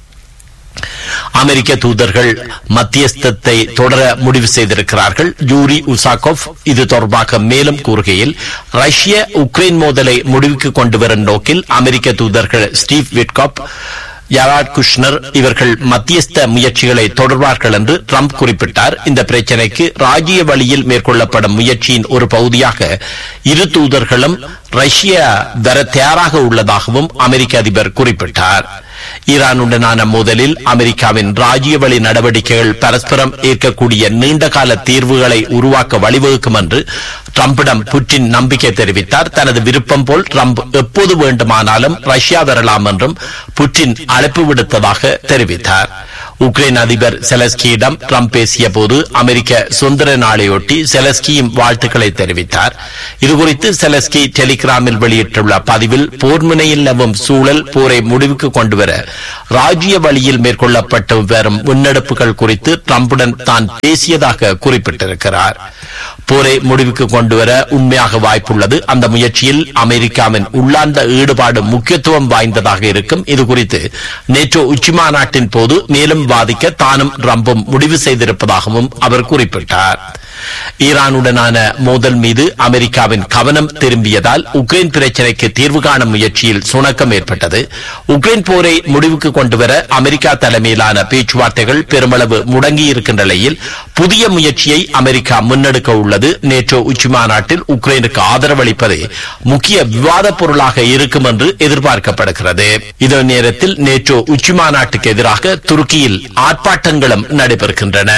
Speaker 1: அமெரிக்க தூதர்கள் மத்தியஸ்தத்தை தொடர முடிவு செய்திருக்கிறார்கள் யூரி உசாகோவ் இது தொடர்பாக மேலும் கூறுகையில் ரஷ்ய உக்ரைன் மோதலை முடிவுக்கு கொண்டு வரும் நோக்கில் அமெரிக்க தூதர்கள் ஸ்டீவ் விட்காப் யராட் குஷ்னர் இவர்கள் மத்தியஸ்த முயற்சிகளை தொடர்வார்கள் என்று ட்ரம்ப் குறிப்பிட்டார் இந்த பிரச்சினைக்கு ராஜ்ய வழியில் மேற்கொள்ளப்படும் முயற்சியின் ஒரு பகுதியாக இரு தூதர்களும் ரஷ்யா வர தயாராக உள்ளதாகவும் அமெரிக்க அதிபர் குறிப்பிட்டார் ஈரானுடனான மோதலில் அமெரிக்காவின் ராஜ்ய வழி நடவடிக்கைகள் பரஸ்பரம் ஏற்கக்கூடிய நீண்டகால தீர்வுகளை உருவாக்க வழிவகுக்கும் என்று ட்ரம்பிடம் புட்டின் நம்பிக்கை தெரிவித்தார் தனது விருப்பம் போல் ட்ரம்ப் எப்போது வேண்டுமானாலும் ரஷ்யா வரலாம் என்றும் புட்டின் அழைப்பு விடுத்ததாக தெரிவித்தார் உக்ரைன் அதிபர் செலஸ்கியிடம் ட்ரம்ப் பேசிய போது அமெரிக்க சுதந்திர நாளையொட்டி செலஸ்கியும் வாழ்த்துக்களை தெரிவித்தார் இதுகுறித்து செலஸ்கி டெலிகிராமில் வெளியிட்டுள்ள பதிவில் போர் முனையில் நிலவும் சூழல் போரை முடிவுக்கு கொண்டுவர ராஜ்ய வழியில் மேற்கொள்ளப்பட்டு வரும் முன்னெடுப்புகள் குறித்து ட்ரம்புடன் தான் பேசியதாக குறிப்பிட்டிருக்கிறார் போரை முடிவுக்கு கொண்டுவர உண்மையாக வாய்ப்புள்ளது அந்த முயற்சியில் அமெரிக்காவின் உள்ளார்ந்த ஈடுபாடு முக்கியத்துவம் வாய்ந்ததாக இருக்கும் இது குறித்து நேற்றோ உச்சிமாநாட்டின் போது மேலும் வாதிக்க தானும் ட்ரம்பும் முடிவு செய்திருப்பதாகவும் அவர் குறிப்பிட்டார் ஈரானுடனான மோதல் மீது அமெரிக்காவின் கவனம் திரும்பியதால் உக்ரைன் பிரச்சினைக்கு தீர்வு காணும் முயற்சியில் சுணக்கம் ஏற்பட்டது உக்ரைன் போரை முடிவுக்கு கொண்டுவர அமெரிக்கா தலைமையிலான பேச்சுவார்த்தைகள் பெருமளவு முடங்கியிருக்கின்ற நிலையில் புதிய முயற்சியை அமெரிக்கா முன்னெடுக்க உள்ளது நேற்று உச்சிமாநாட்டில் உக்ரைனுக்கு ஆதரவு அளிப்பது முக்கிய விவாத பொருளாக இருக்கும் என்று எதிர்பார்க்கப்படுகிறது இதே நேரத்தில் நேற்று உச்சிமாநாட்டுக்கு எதிராக துருக்கியில் ஆர்ப்பாட்டங்களும் நடைபெறுகின்றன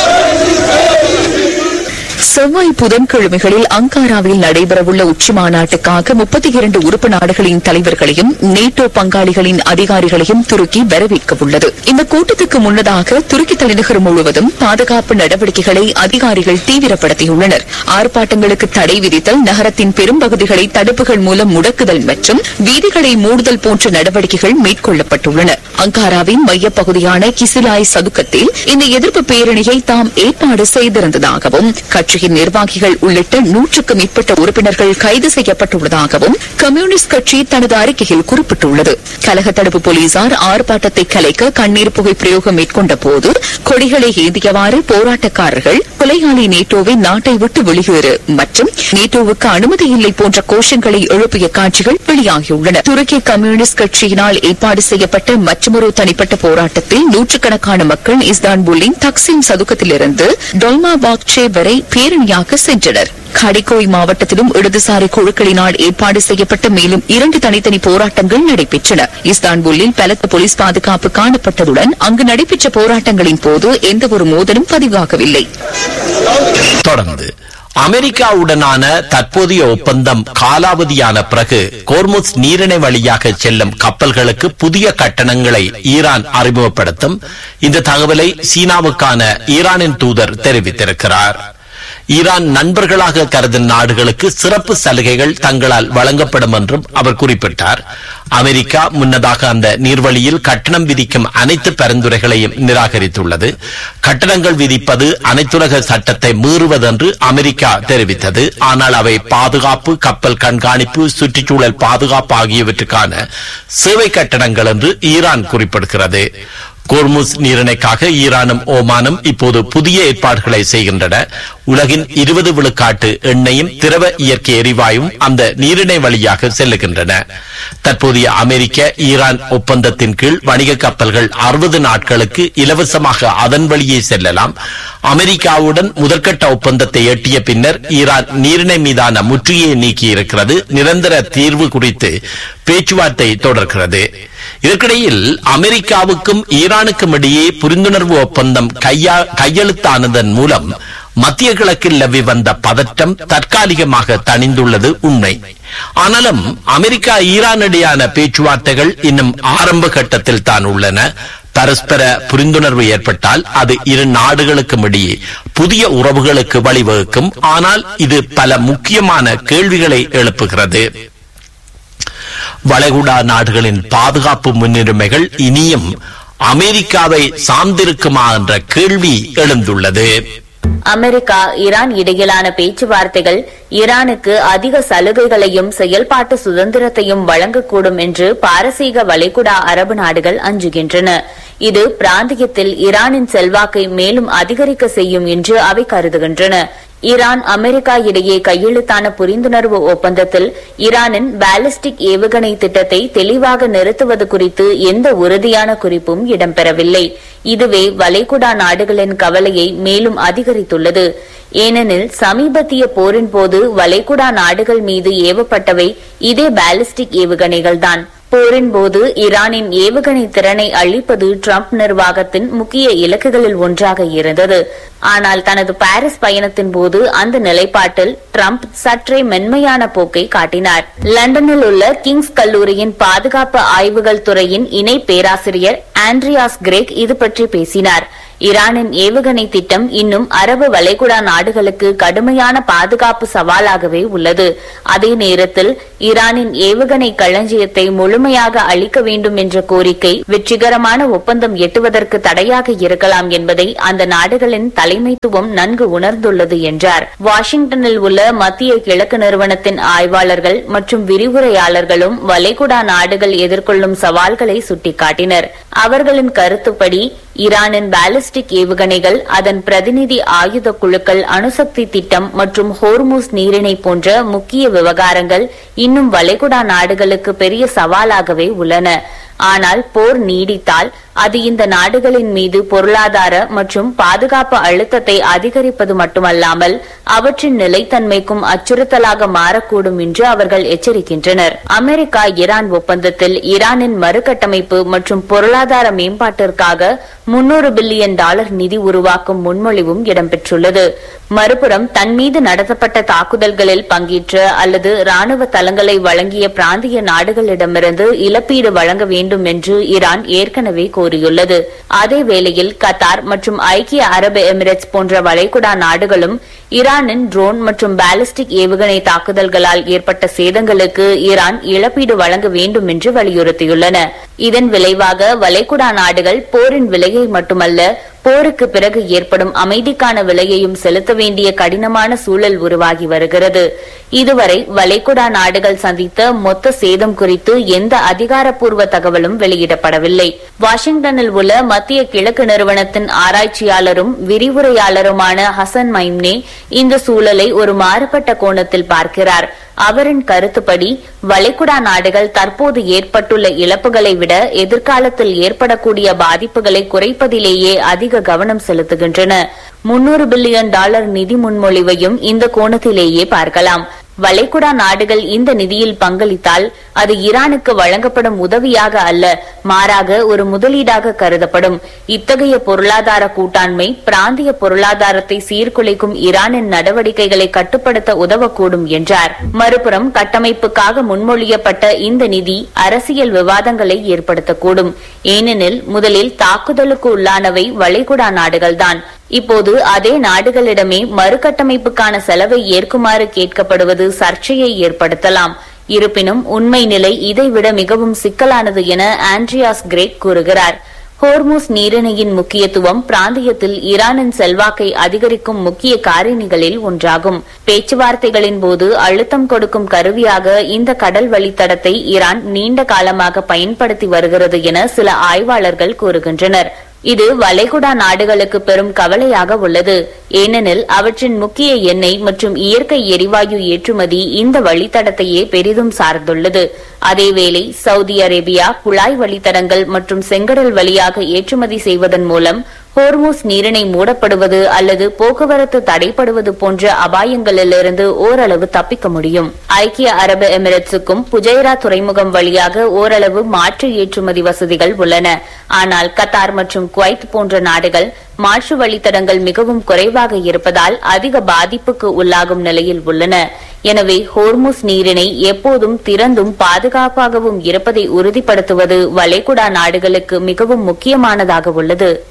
Speaker 2: செவ்வாய் புதன்கிழமைகளில் அங்காராவில் நடைபெறவுள்ள உச்சி மாநாட்டுக்காக முப்பத்தி இரண்டு உறுப்பு நாடுகளின் தலைவர்களையும் நேட்டோ பங்காளிகளின் அதிகாரிகளையும் துருக்கி வரவேற்க உள்ளது இந்த கூட்டத்துக்கு முன்னதாக துருக்கி தலைநகர் முழுவதும் பாதுகாப்பு நடவடிக்கைகளை அதிகாரிகள் தீவிரப்படுத்தியுள்ளனர் ஆர்ப்பாட்டங்களுக்கு தடை விதித்தல் நகரத்தின் பெரும்பகுதிகளை தடுப்புகள் மூலம் முடக்குதல் மற்றும் வீதிகளை மூடுதல் போன்ற நடவடிக்கைகள் மேற்கொள்ளப்பட்டுள்ளன அங்காராவின் மையப்பகுதியான கிசிலாய் சதுக்கத்தில் இந்த எதிர்ப்பு பேரணியை தாம் ஏற்பாடு செய்திருந்ததாகவும் கட்சியின் நிர்வாகிகள் உள்ளிட்ட நூற்றுக்கும் மேற்பட்ட உறுப்பினர்கள் கைது செய்யப்பட்டுள்ளதாகவும் கம்யூனிஸ்ட் கட்சி தனது அறிக்கையில் குறிப்பிட்டுள்ளது கலக தடுப்பு போலீசார் ஆர்ப்பாட்டத்தை கலைக்க கண்ணீர் புகை பிரயோகம் மேற்கொண்ட போது கொடிகளை ஏந்தியவாறு போராட்டக்காரர்கள் கொலையாளி நேட்டோவை நாட்டை விட்டு வெளியேறு மற்றும் நேட்டோவுக்கு அனுமதி இல்லை போன்ற கோஷங்களை எழுப்பிய காட்சிகள் வெளியாகியுள்ளன துருக்கி கம்யூனிஸ்ட் கட்சியினால் ஏற்பாடு செய்யப்பட்ட மற்றொரு தனிப்பட்ட போராட்டத்தில் நூற்றுக்கணக்கான மக்கள் இஸ்தான்புல்லின் தக்சிம் சதுக்கத்திலிருந்து டொல்மா பாக்சே வரை பேரணியாக சென்றனர் கடிகோய் மாவட்டத்திலும் இடதுசாரி குழுக்களினால் ஏற்பாடு செய்யப்பட்ட மேலும் இரண்டு தனித்தனி போராட்டங்கள் நடைபெற்றன இஸ்தான்புல்லில் பலத்த போலீஸ் பாதுகாப்பு காணப்பட்டதுடன் அங்கு நடைபெற்ற போராட்டங்களின் போது எந்தவொரு மோதலும் பதிவாகவில்லை
Speaker 1: தொடர்ந்து அமெரிக்காவுடனான தற்போதைய ஒப்பந்தம் காலாவதியான பிறகு கோர்முஸ் நீரிணை வழியாக செல்லும் கப்பல்களுக்கு புதிய கட்டணங்களை ஈரான் அறிமுகப்படுத்தும் இந்த தகவலை சீனாவுக்கான ஈரானின் தூதர் தெரிவித்திருக்கிறார் ஈரான் நண்பர்களாக கருதும் நாடுகளுக்கு சிறப்பு சலுகைகள் தங்களால் வழங்கப்படும் என்றும் அவர் குறிப்பிட்டார் அமெரிக்கா முன்னதாக அந்த நீர்வழியில் கட்டணம் விதிக்கும் அனைத்து பரிந்துரைகளையும் நிராகரித்துள்ளது கட்டணங்கள் விதிப்பது அனைத்துலக சட்டத்தை மீறுவதென்று அமெரிக்கா தெரிவித்தது ஆனால் அவை பாதுகாப்பு கப்பல் கண்காணிப்பு சுற்றுச்சூழல் பாதுகாப்பு ஆகியவற்றுக்கான சேவை கட்டணங்கள் என்று ஈரான் குறிப்பிடுகிறது கோர்முஸ் நீரிணைக்காக ஈரானும் ஓமானும் இப்போது புதிய ஏற்பாடுகளை செய்கின்றன உலகின் இருபது விழுக்காட்டு எண்ணெயும் திரவ இயற்கை எரிவாயும் அந்த நீரிணை வழியாக செல்லுகின்றன தற்போதைய அமெரிக்க ஈரான் ஒப்பந்தத்தின் கீழ் வணிக கப்பல்கள் அறுபது நாட்களுக்கு இலவசமாக அதன் வழியே செல்லலாம் அமெரிக்காவுடன் முதற்கட்ட ஒப்பந்தத்தை எட்டிய பின்னர் ஈரான் நீரிணை மீதான முற்றுகையை நீக்கியிருக்கிறது நிரந்தர தீர்வு குறித்து பேச்சுவார்த்தை தொடர்கிறது இதற்கிடையில் அமெரிக்காவுக்கும் ஈரானுக்கும் இடையே புரிந்துணர்வு ஒப்பந்தம் கையா- கையெழுத்தானதன் மூலம் மத்திய கிழக்கில் நிலவி வந்த பதற்றம் தற்காலிகமாக தணிந்துள்ளது உண்மை ஆனாலும் அமெரிக்கா ஈரான் இடையான பேச்சுவார்த்தைகள் இன்னும் ஆரம்ப கட்டத்தில் தான் உள்ளன பரஸ்பர புரிந்துணர்வு ஏற்பட்டால் அது இரு நாடுகளுக்கும் இடையே புதிய உறவுகளுக்கு வழிவகுக்கும் ஆனால் இது பல முக்கியமான கேள்விகளை எழுப்புகிறது வளைகுடா நாடுகளின் பாதுகாப்பு முன்னுரிமைகள் இனியும் அமெரிக்காவை சார்ந்திருக்குமா என்ற கேள்வி எழுந்துள்ளது
Speaker 18: அமெரிக்கா ஈரான் இடையிலான பேச்சுவார்த்தைகள் ஈரானுக்கு அதிக சலுகைகளையும் செயல்பாட்டு சுதந்திரத்தையும் வழங்கக்கூடும் என்று பாரசீக வளைகுடா அரபு நாடுகள் அஞ்சுகின்றன இது பிராந்தியத்தில் ஈரானின் செல்வாக்கை மேலும் அதிகரிக்க செய்யும் என்று அவை கருதுகின்றன ஈரான் அமெரிக்கா இடையே கையெழுத்தான புரிந்துணர்வு ஒப்பந்தத்தில் ஈரானின் பாலிஸ்டிக் ஏவுகணை திட்டத்தை தெளிவாக நிறுத்துவது குறித்து எந்த உறுதியான குறிப்பும் இடம்பெறவில்லை இதுவே வளைகுடா நாடுகளின் கவலையை மேலும் அதிகரித்துள்ளது ஏனெனில் சமீபத்திய போரின் போது வளைகுடா நாடுகள் மீது ஏவப்பட்டவை இதே பாலிஸ்டிக் ஏவுகணைகள்தான் போரின் போது ஈரானின் ஏவுகணை திறனை அழிப்பது டிரம்ப் நிர்வாகத்தின் முக்கிய இலக்குகளில் ஒன்றாக இருந்தது ஆனால் தனது பாரிஸ் பயணத்தின் போது அந்த நிலைப்பாட்டில் டிரம்ப் சற்றே மென்மையான போக்கை காட்டினார் லண்டனில் உள்ள கிங்ஸ் கல்லூரியின் பாதுகாப்பு ஆய்வுகள் துறையின் இணை பேராசிரியர் ஆண்ட்ரியாஸ் கிரேக் இது பற்றி பேசினார் ஈரானின் ஏவுகணை திட்டம் இன்னும் அரபு வளைகுடா நாடுகளுக்கு கடுமையான பாதுகாப்பு சவாலாகவே உள்ளது அதே நேரத்தில் ஈரானின் ஏவுகணை களஞ்சியத்தை முழுமையாக அளிக்க வேண்டும் என்ற கோரிக்கை வெற்றிகரமான ஒப்பந்தம் எட்டுவதற்கு தடையாக இருக்கலாம் என்பதை அந்த நாடுகளின் தலைமைத்துவம் நன்கு உணர்ந்துள்ளது என்றார் வாஷிங்டனில் உள்ள மத்திய கிழக்கு நிறுவனத்தின் ஆய்வாளர்கள் மற்றும் விரிவுரையாளர்களும் வளைகுடா நாடுகள் எதிர்கொள்ளும் சவால்களை சுட்டிக்காட்டினர் அவர்களின் கருத்துப்படி ஈரானின் பாலிஸ்டிக் ஏவுகணைகள் அதன் பிரதிநிதி ஆயுத குழுக்கள் அணுசக்தி திட்டம் மற்றும் ஹோர்மூஸ் நீரிணை போன்ற முக்கிய விவகாரங்கள் இன்னும் வளைகுடா நாடுகளுக்கு பெரிய சவாலாகவே உள்ளன ஆனால் போர் நீடித்தால் அது இந்த நாடுகளின் மீது பொருளாதார மற்றும் பாதுகாப்பு அழுத்தத்தை அதிகரிப்பது மட்டுமல்லாமல் அவற்றின் நிலைத்தன்மைக்கும் அச்சுறுத்தலாக மாறக்கூடும் என்று அவர்கள் எச்சரிக்கின்றனர் அமெரிக்கா ஈரான் ஒப்பந்தத்தில் ஈரானின் மறுகட்டமைப்பு மற்றும் பொருளாதார மேம்பாட்டிற்காக முன்னூறு பில்லியன் டாலர் நிதி உருவாக்கும் முன்மொழிவும் இடம்பெற்றுள்ளது மறுபுறம் தன் மீது நடத்தப்பட்ட தாக்குதல்களில் பங்கேற்ற அல்லது ராணுவ தளங்களை வழங்கிய பிராந்திய நாடுகளிடமிருந்து இழப்பீடு வழங்க வேண்டும் என்று ஈரான் ஏற்கனவே கோரியுள்ளது அதே வேளையில் கத்தார் மற்றும் ஐக்கிய அரபு எமிரேட்ஸ் போன்ற வளைகுடா நாடுகளும் ஈரானின் ட்ரோன் மற்றும் பாலிஸ்டிக் ஏவுகணை தாக்குதல்களால் ஏற்பட்ட சேதங்களுக்கு ஈரான் இழப்பீடு வழங்க வேண்டும் என்று வலியுறுத்தியுள்ளன இதன் விளைவாக வளைகுடா நாடுகள் போரின் விலையை மட்டுமல்ல போருக்கு பிறகு ஏற்படும் அமைதிக்கான விலையையும் செலுத்த வேண்டிய கடினமான சூழல் உருவாகி வருகிறது இதுவரை வளைகுடா நாடுகள் சந்தித்த மொத்த சேதம் குறித்து எந்த அதிகாரப்பூர்வ தகவலும் வெளியிடப்படவில்லை வாஷிங்டனில் உள்ள மத்திய கிழக்கு நிறுவனத்தின் ஆராய்ச்சியாளரும் விரிவுரையாளருமான ஹசன் மைம்னே இந்த சூழலை ஒரு மாறுபட்ட கோணத்தில் பார்க்கிறார் அவரின் கருத்துப்படி வளைகுடா நாடுகள் தற்போது ஏற்பட்டுள்ள இழப்புகளை விட எதிர்காலத்தில் ஏற்படக்கூடிய பாதிப்புகளை குறைப்பதிலேயே அதிக கவனம் செலுத்துகின்றன முன்னூறு பில்லியன் டாலர் நிதி முன்மொழிவையும் இந்த கோணத்திலேயே பார்க்கலாம் வளைகுடா நாடுகள் இந்த நிதியில் பங்களித்தால் அது ஈரானுக்கு வழங்கப்படும் உதவியாக அல்ல மாறாக ஒரு முதலீடாக கருதப்படும் இத்தகைய பொருளாதார கூட்டாண்மை பிராந்திய பொருளாதாரத்தை சீர்குலைக்கும் ஈரானின் நடவடிக்கைகளை கட்டுப்படுத்த உதவக்கூடும் என்றார் மறுபுறம் கட்டமைப்புக்காக முன்மொழியப்பட்ட இந்த நிதி அரசியல் விவாதங்களை ஏற்படுத்தக்கூடும் ஏனெனில் முதலில் தாக்குதலுக்கு உள்ளானவை வளைகுடா நாடுகள்தான் இப்போது அதே நாடுகளிடமே மறுகட்டமைப்புக்கான செலவை ஏற்குமாறு கேட்கப்படுவது சர்ச்சையை ஏற்படுத்தலாம் இருப்பினும் உண்மை நிலை இதைவிட மிகவும் சிக்கலானது என ஆண்ட்ரியாஸ் கிரேக் கூறுகிறார் ஹோர்மூஸ் நீரிணையின் முக்கியத்துவம் பிராந்தியத்தில் ஈரானின் செல்வாக்கை அதிகரிக்கும் முக்கிய காரணிகளில் ஒன்றாகும் பேச்சுவார்த்தைகளின் போது அழுத்தம் கொடுக்கும் கருவியாக இந்த கடல் வழித்தடத்தை ஈரான் நீண்ட காலமாக பயன்படுத்தி வருகிறது என சில ஆய்வாளர்கள் கூறுகின்றனர் இது வளைகுடா நாடுகளுக்கு பெரும் கவலையாக உள்ளது ஏனெனில் அவற்றின் முக்கிய எண்ணெய் மற்றும் இயற்கை எரிவாயு ஏற்றுமதி இந்த வழித்தடத்தையே பெரிதும் சார்ந்துள்ளது அதேவேளை சவுதி அரேபியா குழாய் வழித்தடங்கள் மற்றும் செங்கடல் வழியாக ஏற்றுமதி செய்வதன் மூலம் ஹோர்மூஸ் நீரிணை மூடப்படுவது அல்லது போக்குவரத்து தடைப்படுவது போன்ற அபாயங்களிலிருந்து ஓரளவு தப்பிக்க முடியும் ஐக்கிய அரபு எமிரேட்ஸுக்கும் புஜைரா துறைமுகம் வழியாக ஓரளவு மாற்று ஏற்றுமதி வசதிகள் உள்ளன ஆனால் கத்தார் மற்றும் குவைத் போன்ற நாடுகள் மாற்று வழித்தடங்கள் மிகவும் குறைவாக இருப்பதால் அதிக பாதிப்புக்கு உள்ளாகும் நிலையில் உள்ளன எனவே ஹோர்முஸ் நீரிணை எப்போதும் திறந்தும் பாதுகாப்பாகவும் இருப்பதை உறுதிப்படுத்துவது வளைகுடா நாடுகளுக்கு மிகவும் முக்கியமானதாக உள்ளது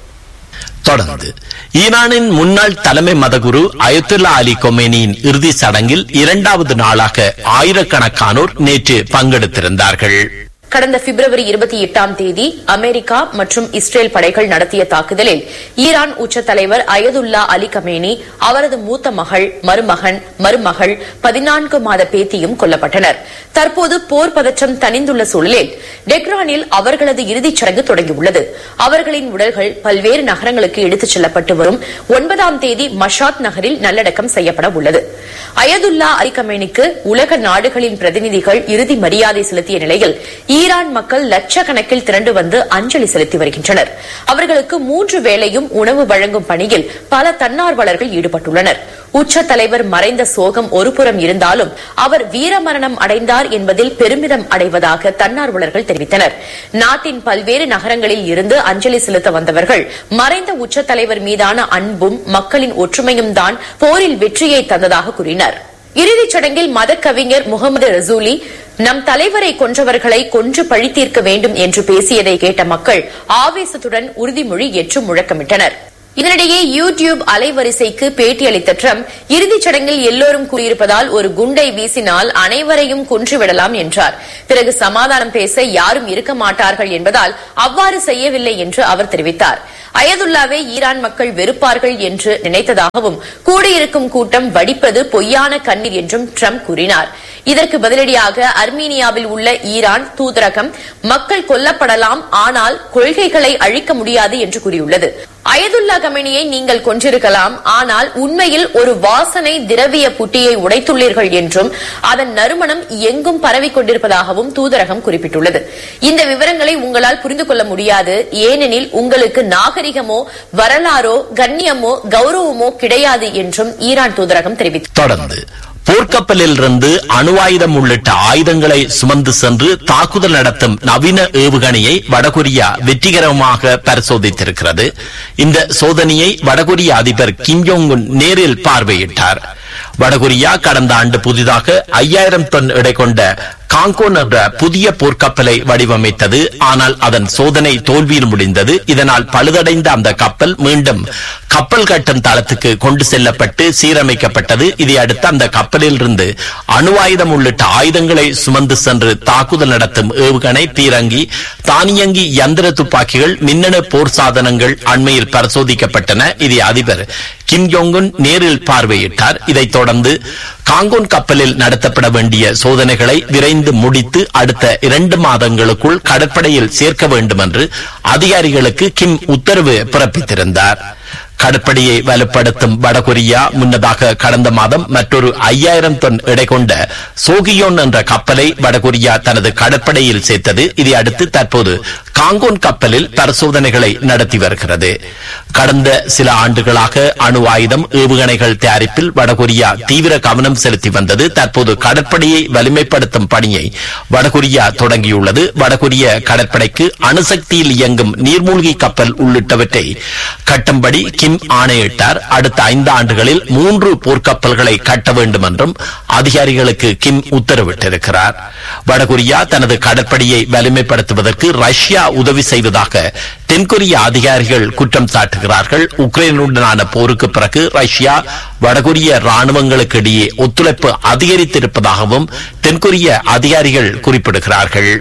Speaker 1: தொடர்ந்து ஈரானின் முன்னாள் தலைமை மதகுரு அயத்துல்லா அலி கொமேனியின் இறுதி சடங்கில் இரண்டாவது நாளாக ஆயிரக்கணக்கானோர் நேற்று பங்கெடுத்திருந்தார்கள்
Speaker 4: கடந்த பிப்ரவரி இருபத்தி எட்டாம் தேதி அமெரிக்கா மற்றும் இஸ்ரேல் படைகள் நடத்திய தாக்குதலில் ஈரான் உச்ச தலைவர் அயதுல்லா அலி கமேனி அவரது மூத்த மகள் மருமகன் மருமகள் பதினான்கு மாத பேத்தியும் கொல்லப்பட்டனர் தற்போது போர் பதற்றம் தணிந்துள்ள சூழலில் டெக்ரானில் அவர்களது இறுதிச் சடங்கு தொடங்கியுள்ளது அவர்களின் உடல்கள் பல்வேறு நகரங்களுக்கு எடுத்துச் செல்லப்பட்டு வரும் ஒன்பதாம் தேதி மஷாத் நகரில் நல்லடக்கம் செய்யப்பட உள்ளது அயதுல்லா அலி கமேனிக்கு உலக நாடுகளின் பிரதிநிதிகள் இறுதி மரியாதை செலுத்திய நிலையில் ஈரான் மக்கள் லட்சக்கணக்கில் திரண்டு வந்து அஞ்சலி செலுத்தி வருகின்றனர் அவர்களுக்கு மூன்று வேளையும் உணவு வழங்கும் பணியில் பல தன்னார்வலர்கள் ஈடுபட்டுள்ளனர் உச்ச தலைவர் மறைந்த சோகம் ஒருபுறம் இருந்தாலும் அவர் வீரமரணம் அடைந்தார் என்பதில் பெருமிதம் அடைவதாக தன்னார்வலர்கள் தெரிவித்தனர் நாட்டின் பல்வேறு நகரங்களில் இருந்து அஞ்சலி செலுத்த வந்தவர்கள் மறைந்த உச்ச தலைவர் மீதான அன்பும் மக்களின் ஒற்றுமையும் தான் போரில் வெற்றியை தந்ததாக கூறினர் இறுதிச் சடங்கில் மத கவிஞர் முகமது ரசூலி நம் தலைவரை கொன்றவர்களை கொன்று பழித்தீர்க்க வேண்டும் என்று பேசியதை கேட்ட மக்கள் ஆவேசத்துடன் உறுதிமொழி ஏற்று முழக்கமிட்டனர் இதனிடையே யூ டியூப் அலைவரிசைக்கு பேட்டியளித்த ட்ரம்ப் இறுதிச் சடங்கில் எல்லோரும் கூறியிருப்பதால் ஒரு குண்டை வீசினால் அனைவரையும் கொன்றுவிடலாம் என்றார் பிறகு சமாதானம் பேச யாரும் இருக்க மாட்டார்கள் என்பதால் அவ்வாறு செய்யவில்லை என்று அவர் தெரிவித்தார் அயதுல்லாவை ஈரான் மக்கள் வெறுப்பார்கள் என்று நினைத்ததாகவும் கூடியிருக்கும் கூட்டம் வடிப்பது பொய்யான கண்ணீர் என்றும் ட்ரம்ப் கூறினார் இதற்கு பதிலடியாக அர்மீனியாவில் உள்ள ஈரான் தூதரகம் மக்கள் கொல்லப்படலாம் ஆனால் கொள்கைகளை அழிக்க முடியாது என்று கூறியுள்ளது அயதுல்லா கமெனியை நீங்கள் கொன்றிருக்கலாம் ஆனால் உண்மையில் ஒரு வாசனை திரவிய புட்டியை உடைத்துள்ளீர்கள் என்றும் அதன் நறுமணம் எங்கும் பரவிக் கொண்டிருப்பதாகவும் தூதரகம் குறிப்பிட்டுள்ளது இந்த விவரங்களை உங்களால் புரிந்து கொள்ள முடியாது ஏனெனில் உங்களுக்கு நாகரிகமோ வரலாறோ கண்ணியமோ கௌரவமோ கிடையாது என்றும் ஈரான் தூதரகம் தெரிவித்தது
Speaker 1: தொடர்ந்து போர்க்கப்பலில் இருந்து அணு ஆயுதம் உள்ளிட்ட ஆயுதங்களை சுமந்து சென்று தாக்குதல் நடத்தும் நவீன ஏவுகணையை வடகொரியா வெற்றிகரமாக பரிசோதித்திருக்கிறது இந்த சோதனையை வடகொரிய அதிபர் கிம் ஜோங் உன் நேரில் பார்வையிட்டார் வடகொரியா கடந்த ஆண்டு புதிதாக ஐயாயிரம் டன் எடை கொண்ட காங்கோன் என்ற புதிய போர்க்கப்பலை வடிவமைத்தது ஆனால் அதன் சோதனை தோல்வியில் முடிந்தது இதனால் பழுதடைந்த அந்த கப்பல் மீண்டும் கப்பல் கட்டும் தளத்துக்கு கொண்டு செல்லப்பட்டு சீரமைக்கப்பட்டது இதை அடுத்து அந்த கப்பலில் இருந்து அணு ஆயுதம் உள்ளிட்ட ஆயுதங்களை சுமந்து சென்று தாக்குதல் நடத்தும் ஏவுகணை பீரங்கி தானியங்கி யந்திர துப்பாக்கிகள் மின்னணு போர் சாதனங்கள் அண்மையில் பரிசோதிக்கப்பட்டன இதை அதிபர் கிம் ஜோங்குன் நேரில் பார்வையிட்டார் இதைத் தொடர்ந்து காங்கோன் கப்பலில் நடத்தப்பட வேண்டிய சோதனைகளை விரைந்து முடித்து அடுத்த இரண்டு மாதங்களுக்குள் கடற்படையில் சேர்க்க வேண்டும் என்று அதிகாரிகளுக்கு கிம் உத்தரவு பிறப்பித்திருந்தார் கடற்படையை வலுப்படுத்தும் வடகொரியா முன்னதாக கடந்த மாதம் மற்றொரு ஐயாயிரம் டன் எடை கொண்ட சோகியோன் என்ற கப்பலை வடகொரியா தனது கடற்படையில் சேர்த்தது இதை அடுத்து தற்போது காங்கோன் கப்பலில் பரிசோதனைகளை நடத்தி வருகிறது கடந்த சில ஆண்டுகளாக அணு ஆயுதம் ஏவுகணைகள் தயாரிப்பில் வடகொரியா தீவிர கவனம் செலுத்தி வந்தது தற்போது கடற்படையை வலிமைப்படுத்தும் பணியை வடகொரியா தொடங்கியுள்ளது வடகொரிய கடற்படைக்கு அணுசக்தியில் இயங்கும் நீர்மூழ்கி கப்பல் உள்ளிட்டவற்றை கட்டும்படி கிம் ஆணையிட்டார் அடுத்த ஐந்து ஆண்டுகளில் மூன்று போர்க்கப்பல்களை கட்ட வேண்டும் என்றும் அதிகாரிகளுக்கு கிம் உத்தரவிட்டிருக்கிறார் வடகொரியா தனது கடற்படையை வலிமைப்படுத்துவதற்கு ரஷ்யா உதவி செய்வதாக தென்கொரிய அதிகாரிகள் குற்றம் சாட்டுகிறார்கள் உக்ரைனுடனான போருக்கு பிறகு ரஷ்யா வடகொரிய ராணுவங்களுக்கு இடையே ஒத்துழைப்பு அதிகரித்திருப்பதாகவும் தென்கொரிய அதிகாரிகள் குறிப்பிடுகிறார்கள்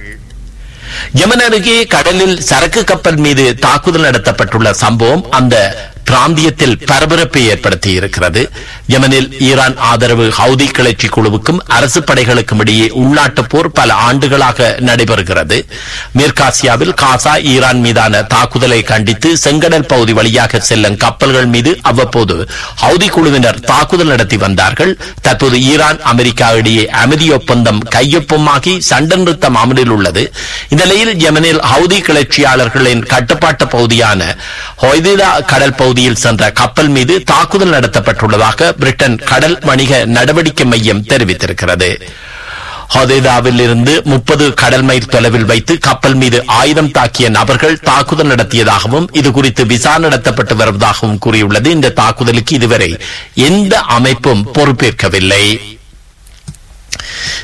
Speaker 1: யமன் அருகே கடலில் சரக்கு கப்பல் மீது தாக்குதல் நடத்தப்பட்டுள்ள சம்பவம் அந்த பிராந்தியத்தில் பரபரப்பை ஏற்படுத்தி இருக்கிறது யமனில் ஈரான் ஆதரவு ஹவுதி கிளர்ச்சி குழுவுக்கும் அரசு படைகளுக்கும் இடையே உள்நாட்டு போர் பல ஆண்டுகளாக நடைபெறுகிறது மேற்காசியாவில் காசா ஈரான் மீதான தாக்குதலை கண்டித்து செங்கடல் பகுதி வழியாக செல்லும் கப்பல்கள் மீது அவ்வப்போது ஹவுதி குழுவினர் தாக்குதல் நடத்தி வந்தார்கள் தற்போது ஈரான் அமெரிக்கா இடையே அமைதி ஒப்பந்தம் கையொப்பமாகி சண்டை நிறுத்தம் அமலில் உள்ளது இந்த நிலையில் யமனில் ஹவுதி கிளர்ச்சியாளர்களின் கட்டுப்பாட்டு பகுதியான ஹொய்திதா கடல் பகுதியில் சென்ற கப்பல் மீது தாக்குதல் நடத்தப்பட்டுள்ளதாக பிரிட்டன் கடல் வணிக நடவடிக்கை மையம் தெரிவித்திருக்கிறது ஹொதேதாவில் இருந்து முப்பது கடல் மைல் தொலைவில் வைத்து கப்பல் மீது ஆயுதம் தாக்கிய நபர்கள் தாக்குதல் நடத்தியதாகவும் இது குறித்து விசாரணை நடத்தப்பட்டு வருவதாகவும் கூறியுள்ளது இந்த தாக்குதலுக்கு இதுவரை எந்த அமைப்பும் பொறுப்பேற்கவில்லை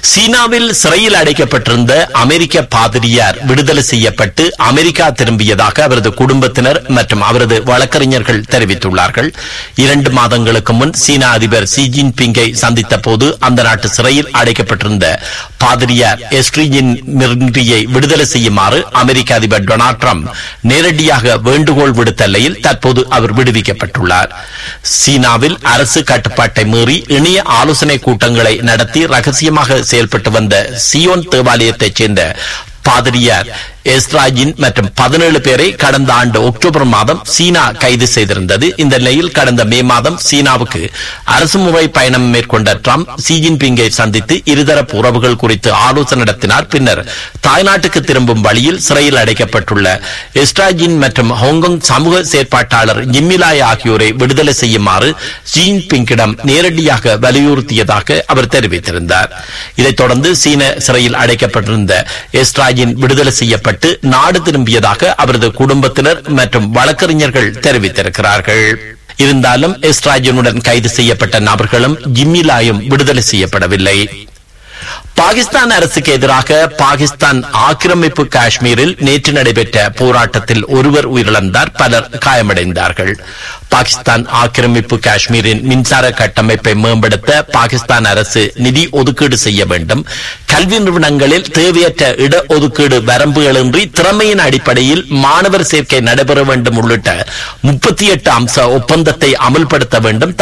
Speaker 1: சீனாவில் சிறையில் அடைக்கப்பட்டிருந்த அமெரிக்க பாதிரியார் விடுதலை செய்யப்பட்டு அமெரிக்கா திரும்பியதாக அவரது குடும்பத்தினர் மற்றும் அவரது வழக்கறிஞர்கள் தெரிவித்துள்ளார்கள் இரண்டு மாதங்களுக்கு முன் சீனா அதிபர் ஷி ஜின்பிங்கை சந்தித்த போது அந்த நாட்டு சிறையில் அடைக்கப்பட்டிருந்த பாதிரியார் எஸ்ட்ரியின் மிர்ரியை விடுதலை செய்யுமாறு அமெரிக்க அதிபர் டொனால்ட் ட்ரம்ப் நேரடியாக வேண்டுகோள் விடுத்த நிலையில் தற்போது அவர் விடுவிக்கப்பட்டுள்ளார் சீனாவில் அரசு கட்டுப்பாட்டை மீறி இணைய ஆலோசனை கூட்டங்களை நடத்தி ரகசியமாக செயல்பட்டு வந்த சியோன் தேவாலயத்தைச் சேர்ந்த பாதிரியார் எஸ்ராஜின் மற்றும் பதினேழு பேரை கடந்த ஆண்டு அக்டோபர் மாதம் சீனா கைது செய்திருந்தது இந்த நிலையில் கடந்த மே மாதம் சீனாவுக்கு அரசுமுறை பயணம் மேற்கொண்ட ட்ரம்ப் ஷி ஜின்பிங்கை சந்தித்து இருதரப்பு உறவுகள் குறித்து ஆலோசனை நடத்தினார் பின்னர் தாய்நாட்டுக்கு திரும்பும் வழியில் சிறையில் அடைக்கப்பட்டுள்ள எஸ்ட்ராஜின் மற்றும் ஹாங்காங் சமூக செயற்பாட்டாளர் ஜிம்மிலாய் ஆகியோரை விடுதலை செய்யுமாறு ஷி ஜின்பிங்கிடம் நேரடியாக வலியுறுத்தியதாக அவர் தெரிவித்திருந்தார் இதைத் தொடர்ந்து சீன சிறையில் அடைக்கப்பட்டிருந்த எஸ்ட்ராஜின் விடுதலை செய்யப்பட்டு நாடு திரும்பியதாக அவரது குடும்பத்தினர் மற்றும் வழக்கறிஞர்கள் தெரிவித்திருக்கிறார்கள் இருந்தாலும் எஸ்ட்ராஜனுடன் கைது செய்யப்பட்ட நபர்களும் ஜிம்மிலாயும் விடுதலை செய்யப்படவில்லை பாகிஸ்தான் அரசுக்கு எதிராக பாகிஸ்தான் ஆக்கிரமிப்பு காஷ்மீரில் நேற்று நடைபெற்ற போராட்டத்தில் ஒருவர் உயிரிழந்தார் பலர் காயமடைந்தார்கள் பாகிஸ்தான் ஆக்கிரமிப்பு காஷ்மீரின் மின்சார கட்டமைப்பை மேம்படுத்த பாகிஸ்தான் அரசு நிதி ஒதுக்கீடு செய்ய வேண்டும் கல்வி நிறுவனங்களில் தேவையற்ற இட ஒதுக்கீடு வரம்புகளின்றி திறமையின் அடிப்படையில் மாணவர் சேர்க்கை நடைபெற வேண்டும் உள்ளிட்ட முப்பத்தி எட்டு அம்ச ஒப்பந்தத்தை அமல்படுத்த வேண்டும்